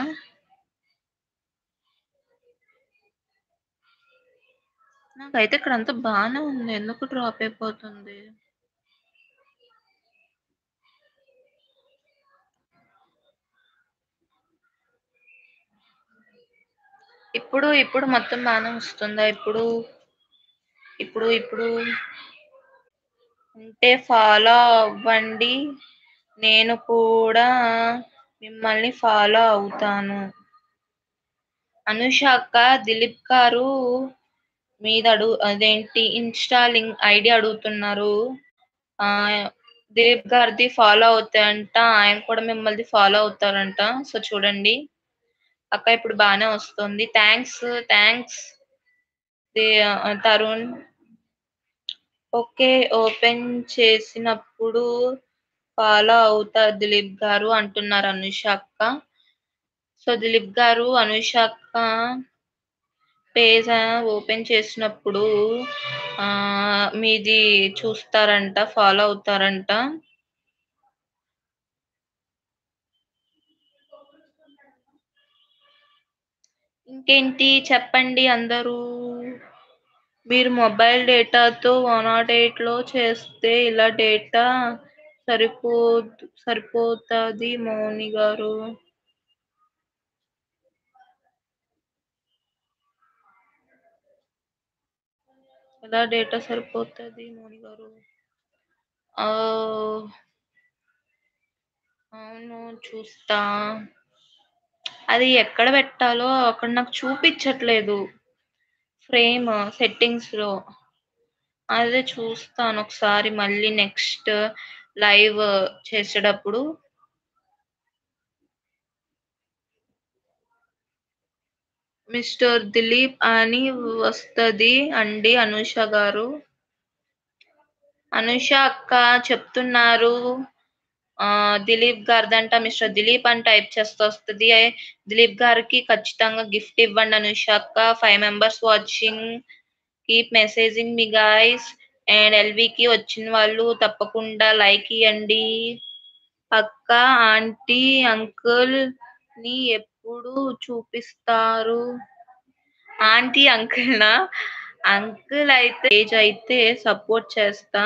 నాకైతే ఇక్కడ అంతా బాగానే ఉంది ఎందుకు డ్రాప్ అయిపోతుంది ఇప్పుడు ఇప్పుడు మొత్తం బాగానే వస్తుందా ఇప్పుడు ఇప్పుడు ఇప్పుడు ఉంటే ఫాలో అవ్వండి నేను కూడా మిమ్మల్ని ఫాలో అవుతాను అనుష అక్క దిలీప్ గారు మీద అడుగు అదేంటి ఇన్స్టా లింక్ ఐడి అడుగుతున్నారు ఆ దిలీప్ గారిది ఫాలో అవుతాయంట ఆయన కూడా మిమ్మల్ని ఫాలో అవుతారంట సో చూడండి అక్క ఇప్పుడు బాగానే వస్తుంది thanks thanks Tarun okay open చేసినప్పుడు ఫాలో అవుతారు దిలీప్ గారు అంటున్నారు అనుష అక్క సో దిలీప్ గారు అనుష అక్క పేజ్ ఓపెన్ చేసినప్పుడు ఆ మీది చూస్తారంట ఫాలో అవుతారంట ఇంకేంటి చెప్పండి అందరూ మీరు మొబైల్ డేటాతో వన్ నాట్ ఎయిట్లో చేస్తే ఇలా డేటా సరిపో సరిపోతుంది మౌని గారు ఎలా డేటా సరిపోతుంది మౌని గారు ఆ, అవును చూస్తా అది ఎక్కడ పెట్టాలో అక్కడ నాకు చూపించట్లేదు ఫ్రేమ్ సెట్టింగ్స్ లో అదే చూస్తాను ఒకసారి మళ్ళీ నెక్స్ట్ లైవ్ చేసేటప్పుడు మిస్టర్ దిలీప్ అని వస్తది అండి అనుష గారు అనుష అక్క చెప్తున్నారు ఆ దిలీప్ గారిదంట మిస్టర్ దిలీప్ అని టైప్ చేస్తే వస్తుంది దిలీప్ గారికి ఖచ్చితంగా గిఫ్ట్ ఇవ్వండి అనుష అక్క five members watching keep messaging me guys and ఎల్వికి వచ్చిన వాళ్ళు తప్పకుండా లైక్ ఇవ్వండి అక్క ఆంటీ అంకుల్ ని ఎప్పుడు చూపిస్తారు ఆంటీ అంకుల్ నా అంకుల్ అయితే ఏజ్ అయితే సపోర్ట్ చేస్తా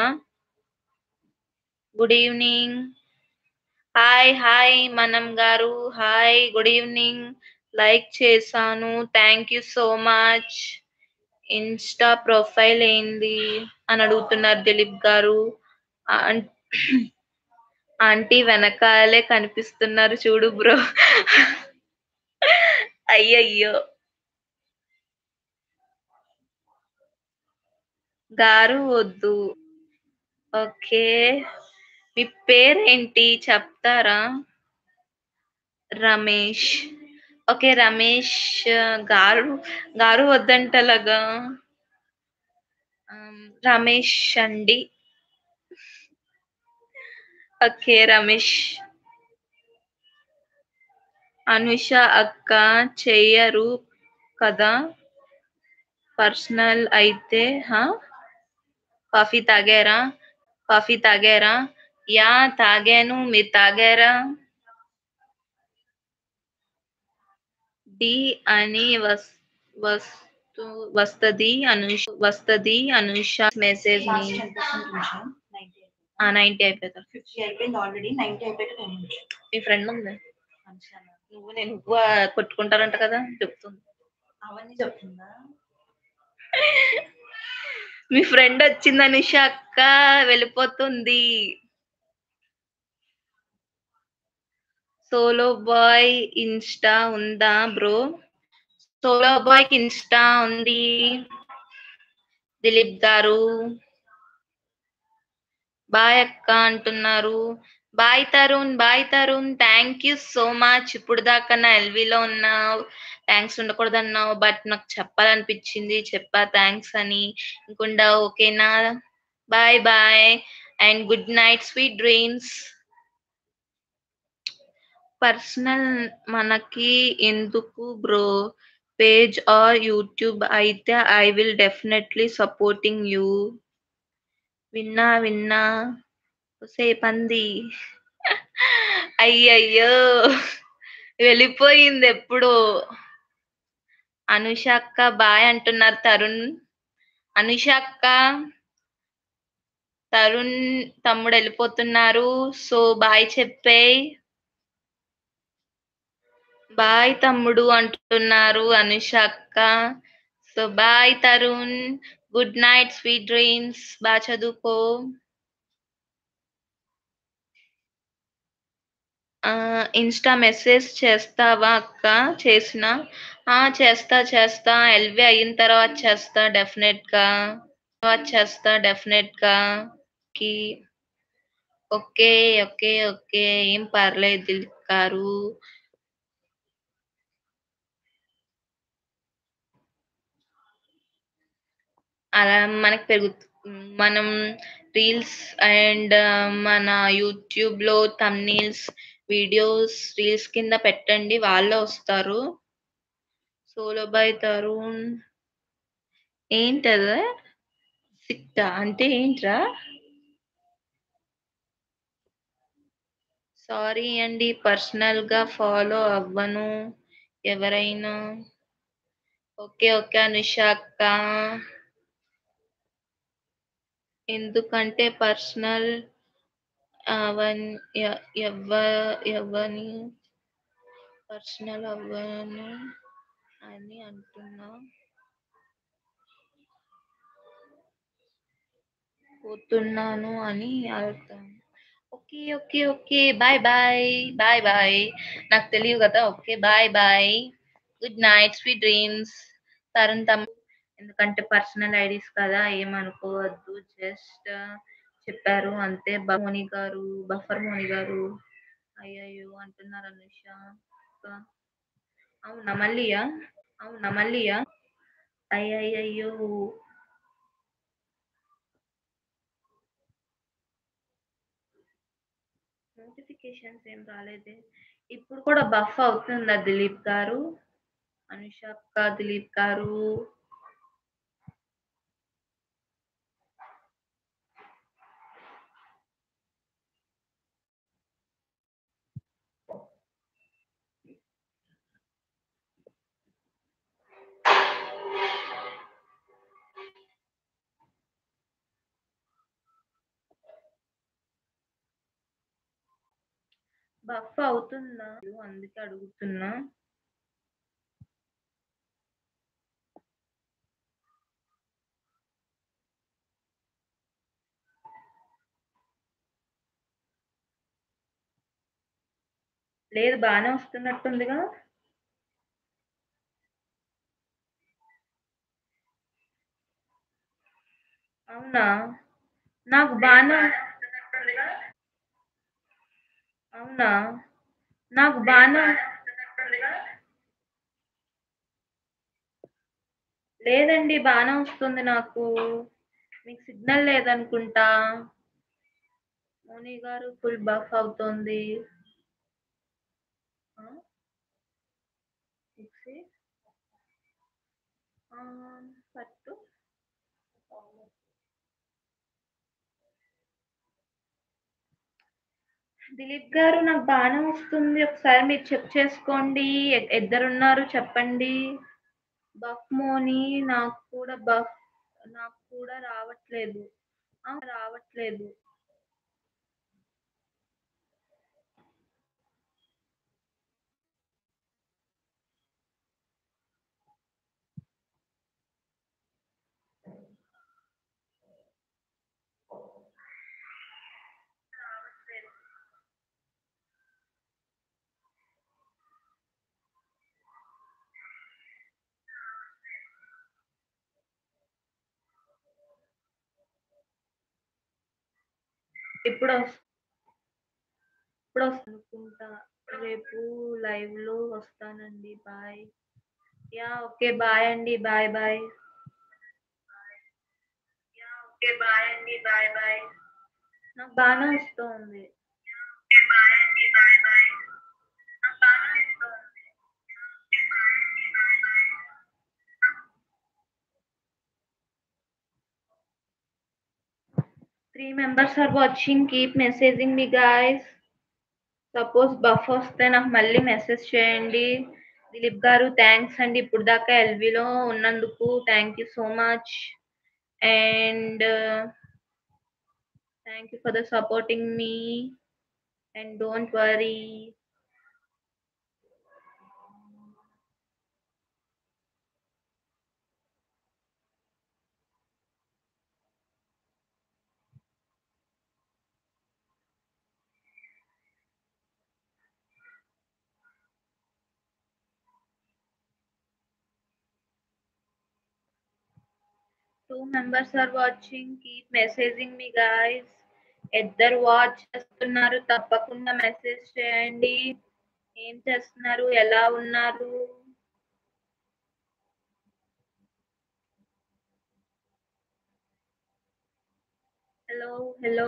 గుడ్ ఈవినింగ్ హాయ్ హాయ్ మనం గారు హాయ్ గుడ్ ఈవినింగ్ లైక్ చేశాను thank you so much Insta profile ఏంది అని అడుగుతున్నారు దిలీప్ గారు ఆన్- ఆంటీ వెనకాలే కనిపిస్తున్నారు చూడు బ్రో అయ్యయ్యో గారు వద్దు ఓకే మీ పేరేంటి చెప్తారా రమేష్ ఓకే రమేష్ గారు గారు వద్దంటలాగా ఆమ్, రమేష్ అండి ఓకే రమేష్ అనుష అక్క చెయ్యరు కదా పర్సనల్ అయితే హా కాఫీ తాగారా కాఫీ తాగారా యా తాగాను మీరు తాగారా డి అని వస్ వస్తు వస్తది అనుష వస్తది అనుష మెసేజ్ మీ నైన్టీ అయిపోతా ఫిఫ్టీ అయిపోయింది ఆల్రెడీ నైన్టీ అయిపోయాక టెన్ నిమిషం మీ ఫ్రెండ్ ఉంది నువ్వు నేను నువ్వు కొట్టుకుంటారంట కదా చెప్తుంది అవన్నీ చెప్తుందా మీ ఫ్రెండ్ వచ్చింది అనుష అక్క వెళ్ళిపోతుంది సోలో బాయ్ ఇన్స్టా ఉందా బ్రో సోలో బాయ్ కి ఇన్స్టా ఉంది దిలీప్ గారు బాయ్ అక్క అంటున్నారు bye Tarun bye Tarun thank you so much ఇప్పుడు దాకా నా ఎల్వీలో ఉన్నావు థ్యాంక్స్ ఉండకూడదు అన్నావు బట్ నాకు చెప్పాలనిపించింది చెప్పా థ్యాంక్స్ అని ఇంకుండా ఓకేనా bye bye and good night sweet dreams personal మనకి ఎందుకు బ్రో పేజ్ ఆర్ యూట్యూబ్ అయితే I will definitely supporting you విన్నా విన్నా ఒసే పంది అయ్యయ్యో వెళ్ళిపోయింది ఎప్పుడు అనుష అక్క బాయ్ అంటున్నారు తరుణ్ అనుష అక్క తరుణ్ తమ్ముడు వెళ్ళిపోతున్నారు సో బాయ్ చెప్పేయ్ బాయ్ తమ్ముడు అంటున్నారు అనుష అక్క so bye Tarun good night sweet dreams బాగా చదువుకో ఆ! ఇన్‌స్టా మెసేజ్ చేస్తావా అక్క? చేసినా ఆ! చేస్తా చేస్తా. ఎల్‌వి అయిన తర్వాత చేస్తా డెఫినెట్‌గా. తర్వాత చేస్తా డెఫినెట్‌గా. కి ఓకే. ఓకే. ఓకే. ఏం పర్లేదు దిలీప్ గారు. అలా మనకు పెరుగుతు మనం రీల్స్ అండ్ మన యూట్యూబ్‌లో థంబ్‌నెయిల్స్, వీడియోస్ రీల్స్ కింద పెట్టండి. వాళ్ళే వస్తారు. Solo bye Tarun. ఏంటది? సిట్టా? అంటే ఏంట్రా? సారీ అండి. పర్సనల్‌గా ఫాలో అవ్వను. ఎవరైనా ఓకే. ఓకే. అనుష అక్క. ఎందుకంటే పర్సనల్ అవన్ ఎ ఎవ్వ ఎవ్వని పర్సనల్ అవ్వను అని అంటున్నా. పోతున్నాను అని అర్థం. Okay. Okay. Okay. Bye bye. Bye bye. నాకు తెలియవు గదా! Okay. Bye bye. Good night. Sweet dreams. Tarun తమ్ ఎందుకంటే పర్సనల్ ఐడీస్ కదా! ఏమనుకోవద్దు. జస్ట్ చెప్పారు అంతే. బ మోని గారు, బఫర్ మోని గారు అయ్యయ్యో! అంటున్నారు అనుష అక్క. అవునా మళ్ళీయా? అవునా మళ్ళీయా? అయ్యయ్యయ్యో! నోటిఫికేషన్స్ ఏం రాలేదే. ఇప్పుడు కూడా బఫ్ అవుతుందా దిలీప్ గారు? అనుష అక్క, దిలీప్ గారు. బఫ్ అవుతుందా? అందుకే అడుగుతున్నా. లేదు బానే వస్తున్నట్టుందిగా? అవునా? నాకు బానే అవునా? నాకు బానే లేదండి బానే వస్తుంది నాకు. మీకు సిగ్నల్ లేదనుకుంటా. మోని గారు ఫుల్ బఫ్ అవుతోంది. ఆ! మిక్సీ ఆ! పట్టు. దిలీప్ గారు నాకు బానే వస్తుంది. ఒకసారి మీరు చెక్ చేసుకోండి. ఎ ఇద్దరున్నారు చెప్పండి. బఫ్ మోని నాకు కూడా బఫ్ నాకు కూడా రావట్లేదు. ఆ! రావట్లేదు. ఇప్పుడొస్ ఇప్పుడొస్తుందనుకుంటా. రేపు లైవ్‌లో వస్తానండి. బాయ్. యాహ్! ఓకే. బాయ్ అండి. Bye bye. Yeah! Okay. Bye అండి. Bye bye. నాకు బానే వస్తోంది. ఓకే. బాయ్ అండి. Bye bye. నాకు బానే వస్తోంది. ఓకే. బాయ్ అండి. Bye bye. 3 members are watching. Keep messaging me guys. Suppose buff వస్తే నాకు మళ్ళీ మెసేజ్ చేయండి. దిలీప్ గారు థాంక్స్ అండి. ఇప్పటిదాకా ఎల్‌విలో ఉన్నందుకు thank you so much. And thank you for the supporting me. And don't worry. Two members are watching keep messaging me guys ఇద్దరు వాచ్ చేస్తున్నారు తప్పకుండా మెసేజ్ చేయండి ఏం చేస్తున్నారు ఎలా ఉన్నారు హలో హలో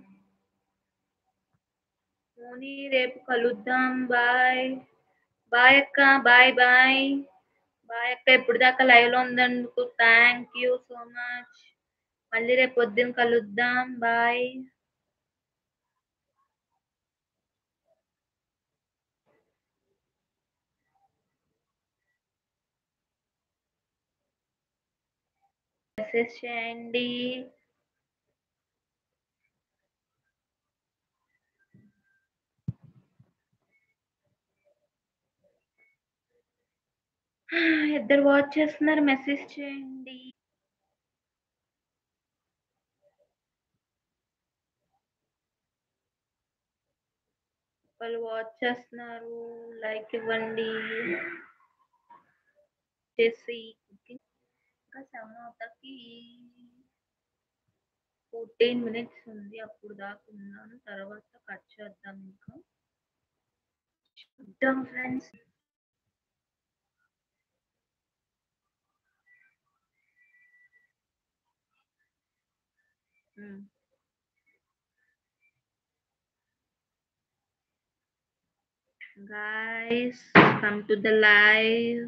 మోని రేపు కలుద్దాం బాయ్ బాయ్ అక్క బాయ్ బాయ్ బాయ్ అక్క ఇప్పుడు దాకా లైవ్ లో ఉందందుకు థ్యాంక్ యూ సో మచ్ మళ్ళీ రేపు పొద్దున్న కలుద్దాం బాయ్ మెసేజ్ చేయండి ఇద్దరు వాచ్ చేస్తున్నారు మెసేజ్ చేయండి వాళ్ళు వాచ్ చేస్తున్నారు లైక్ ఇవ్వండి చేసి ఇంకా సెవెన్ అవుతాకి ఫోర్టీన్ మినిట్స్ ఉంది అప్పుడు దాకా ఉన్నాను తర్వాత కట్ చేద్దాం ఇంకా చూద్దాం friends guys come to the live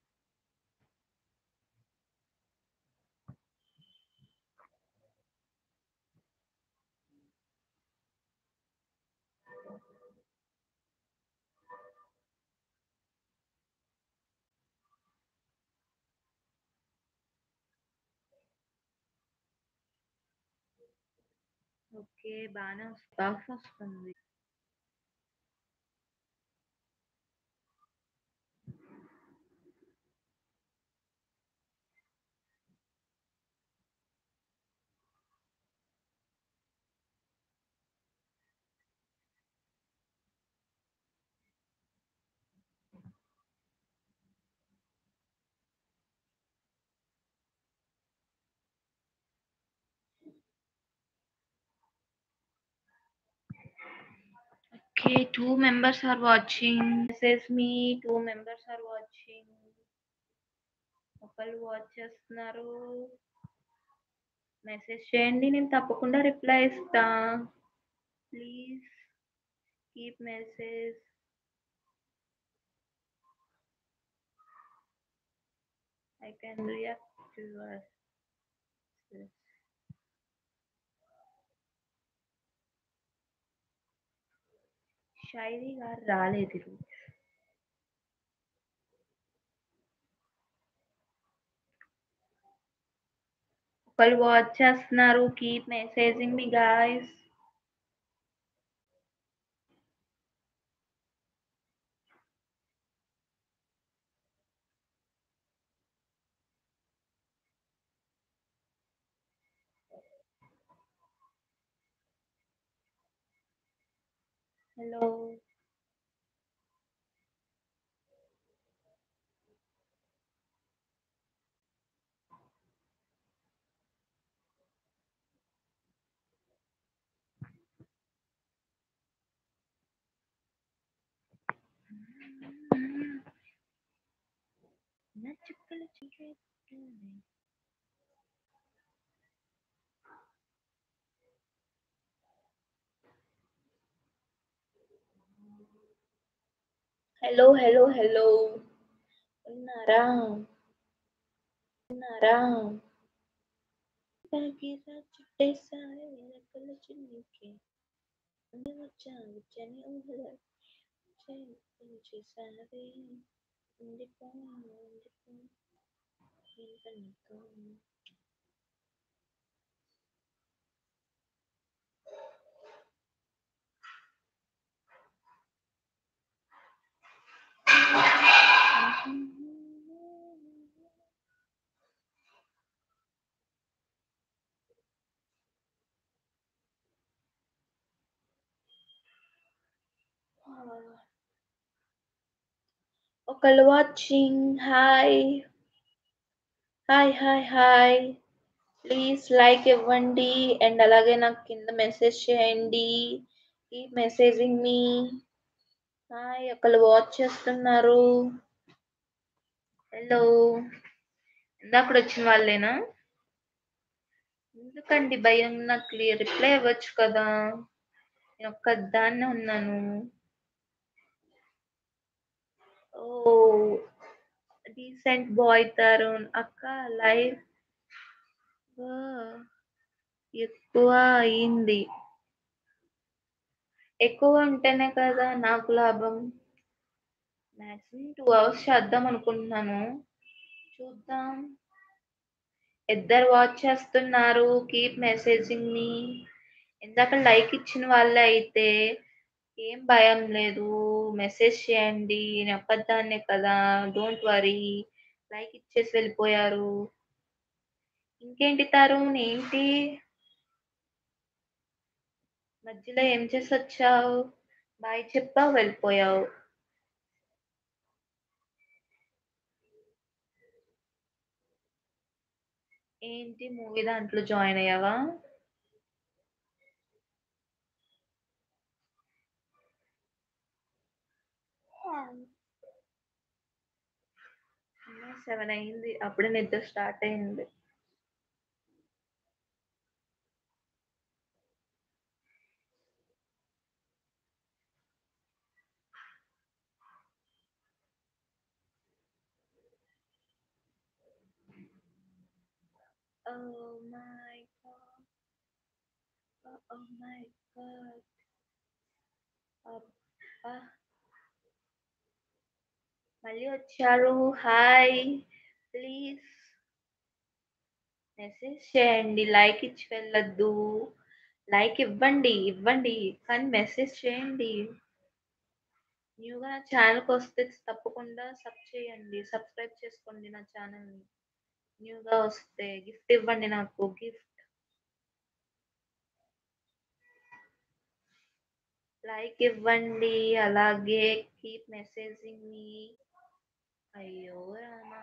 okay బాగానే స్టాఫ్ వస్తుంది Okay, two members are watching. This is me. Two members are watching. ఒకళ్ళు వాచ్ చేస్తున్నారు మెసేజ్ చేయండి నేను తప్పకుండా రిప్లై ఇస్తా please keep message I can react to your Shairi గారు రాలేదు ఈరోజు ఒకళ్ళు వాచ్ చేస్తున్నారు కీప్ మెసేజింగ్ మీ గాయస్ హలో నా చుక్కలు చీకట్లోనే హలో హలో హలో ఉన్నారా ఉన్నారా తాగిరా చుట్టేసారి వెనకల చిన్నికి అంది వచ్చా వచ్చని ఊహల చేసారి ఉండిపో ఉండిపో ఇంకా నీతో ఒకళ్ళు watching hi hi hi hi please like ఇవ్వండి అండ్ అలాగే నాకు కింద మెసేజ్ చేయండి ఈ మెసేజింగ్ మీ హాయ్ ఒకళ్ళు వాచ్ చేస్తున్నారు హలో ఇందాక వచ్చిన వాళ్ళేనా ఎందుకండి భయం నాకు రిప్లై ఇవ్వచ్చు కదా నేను ఒక్కదాన్నే ఉన్నాను ఓ డీసెంట్ బాయ్ తరుణ్ అక్క లైవ్ ఎక్కువ అయింది ఎక్కువ ఉంటేనే కదా నాకు లాభం మాక్సిమం టూ అవర్స్ చేద్దాం అనుకుంటున్నాను చూద్దాం ఇద్దరు వాచ్ చేస్తున్నారు కీప్ మెసేజింగ్ మీ ఇందాక లైక్ ఇచ్చిన వాళ్ళే అయితే ఏం భయం లేదు మెసేజ్ చేయండి నేను ఒక్కదాన్నే కదా డోంట్ వరీ లైక్ ఇచ్చేసి వెళ్ళిపోయారు ఇంకేంటి తరుణ్ ఏంటి మధ్యలో ఏం చేసి వచ్చావు బాయ్ చెప్పావు వెళ్ళిపోయావు ఏంటి మూవీ దాంట్లో జాయిన్ అయ్యావా సెవెన్ అయింది అప్పుడే నిద్ర స్టార్ట్ అయింది Oh my god. Oh, oh my god. అబ్బా మళ్ళీ వచ్చారు హాయ్ ప్లీజ్ మెసేజ్ చేయండి లైక్ ఇచ్చి వెళ్ళొద్దు లైక్ ఇవ్వండి ఇవ్వండి కానీ మెసేజ్ చేయండి న్యూగా నా ఛానల్కి వస్తే తప్పకుండా సబ్ చేయండి సబ్స్క్రైబ్ చేసుకోండి నా ఛానల్ని న్యూగా వస్తే గిఫ్ట్ ఇవ్వండి నాకు గిఫ్ట్ లైక్ ఇవ్వండి అలాగే కీప్ మెసేజింగ్ మీ అయ్యో రామా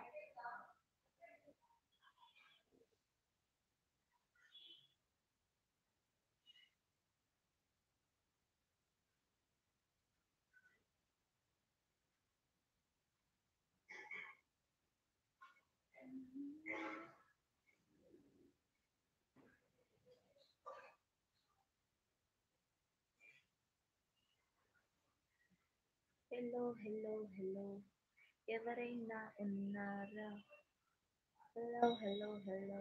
హలో హలో హలో ఎవరైనా ఉన్నారా హలో హలో హలో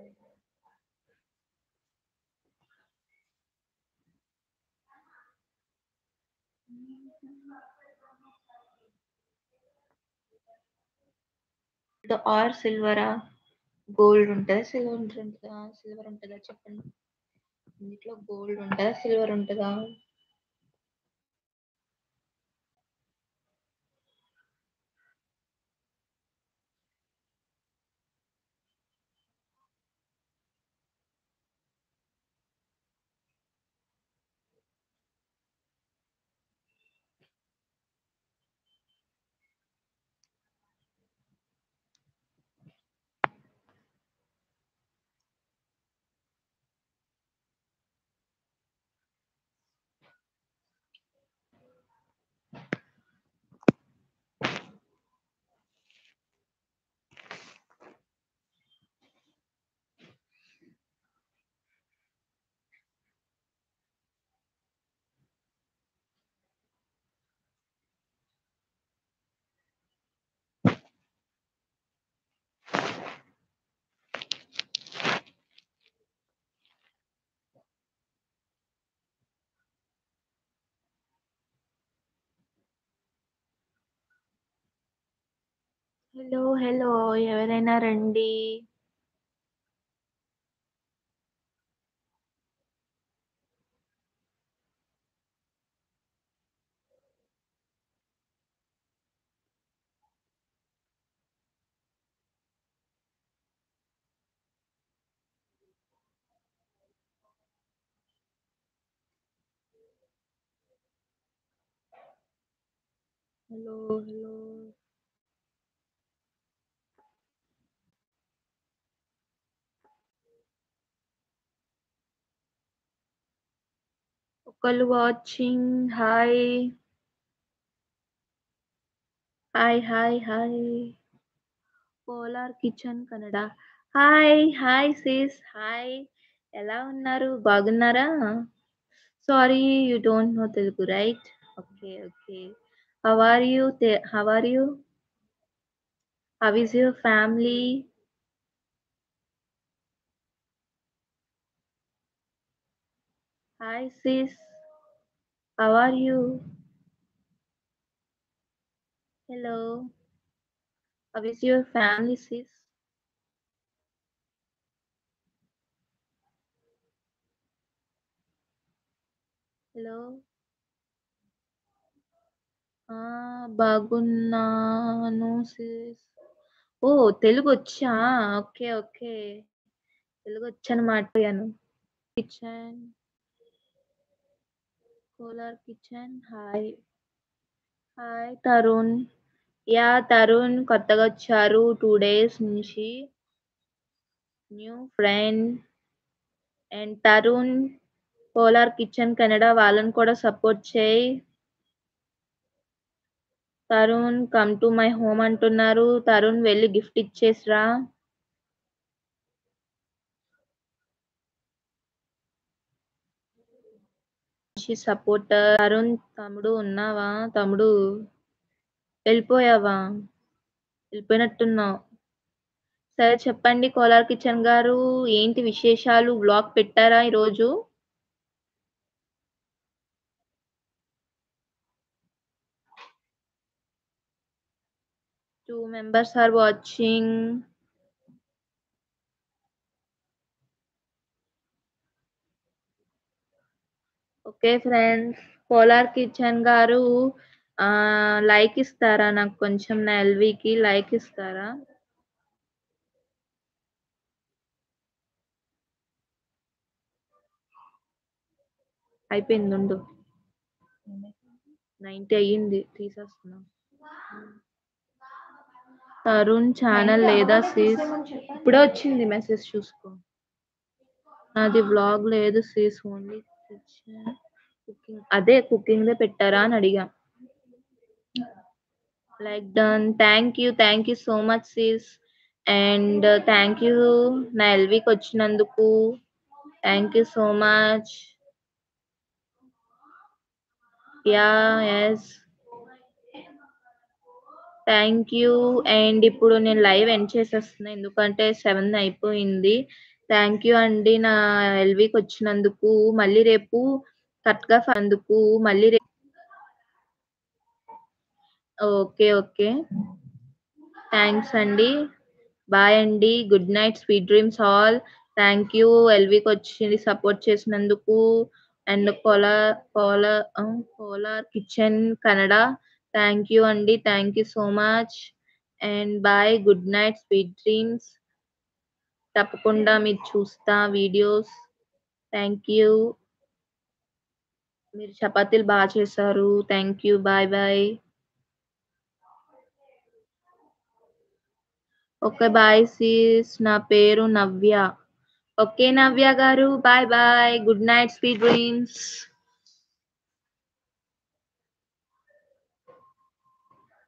ఆర్ సిల్వరా గోల్డ్ ఉంటుందా సిల్వర్ ఉంటుందా సిల్వర్ ఉంటుందా చెప్పండి ఇంట్లో గోల్డ్ ఉంటుందా సిల్వర్ ఉంటుందా హలో హలో ఎవరైనా రండి హలో హలో ఒక్కళ్ళు watching hi hi hi hi polar kitchen Kannada hi hi sis hi ఎలా ఉన్నారు బాగున్నారా sorry you don't know Telugu right okay okay how are you how are you how is your family hi sis how are you hello how is your family sis hello ఆ బాగున్నాను సిస్ ఓ తెలుగు వచ్చా ఓకే ఓకే తెలుగు వచ్చని మాట్లాడాను kitchen Kolar kitchen hi hi Tarun yeah Tarun కొత్తగా వచ్చారు టూ డేస్ నుంచి new friend and Tarun polar kitchen Canada వాళ్ళని కూడా సపోర్ట్ చేయి Tarun come to my home అంటున్నారు తరుణ్ వెళ్ళి గిఫ్ట్ ఇచ్చేసిరా సపోర్ట్ తరుణ్ తమ్ముడు ఉన్నావా తమ్ముడు వెళ్ళిపోయావా వెళ్ళిపోయినట్టున్నావు సరే చెప్పండి కోలార్ కిచెన్ గారు ఏంటి విశేషాలు వ్లాగ్ పెట్టారా ఈరోజు two members are watching okay friends Kolar kitchen garu ఆ లైక్ ఇస్తారా నాకు కొంచెం నా ఎల్వికి లైక్ ఇస్తారా అయిపోయింది ఉండు నైన్టీ అయ్యింది తీసేస్తున్నా తరుణ్ ఛానల్ లేదా సీస్ ఇప్పుడే వచ్చింది మెసేజ్ చూసుకో నాది వ్లాగ్ లేదు సీస్ ఓన్లీ కుకింగ్ అదే కుకింగ్ దే పెట్టారా అని అడిగా like done thank you thank you so much sis and thank you నా ఎల్వికి వచ్చినందుకు thank you so much yeah yes thank you and ఇప్పుడు నేను లైవ్ ఎండ్ చేసేస్తున్నా ఎందుకంటే సెవెన్ అయిపోయింది థ్యాంక్ యూ అండి నా ఎల్వికి వచ్చినందుకు మళ్ళీ రేపు కరెక్ట్గా అందుకు మళ్ళీ రేపు ఓకే ఓకే థ్యాంక్స్ అండి బాయ్ అండి good night sweet dreams all thank you ఎల్వికి వచ్చి సపోర్ట్ చేసినందుకు and Kolar Kolar Kolar kitchen Kannada thank you అండి thank you so much and bye good night sweet dreams తప్పకుండా మీరు చూస్తా వీడియోస్ థ్యాంక్ యూ మీరు చపాతీలు బాగా చేశారు thank you bye bye okay bye sis నా పేరు Navya okay Navya garu bye bye good night sweet dreams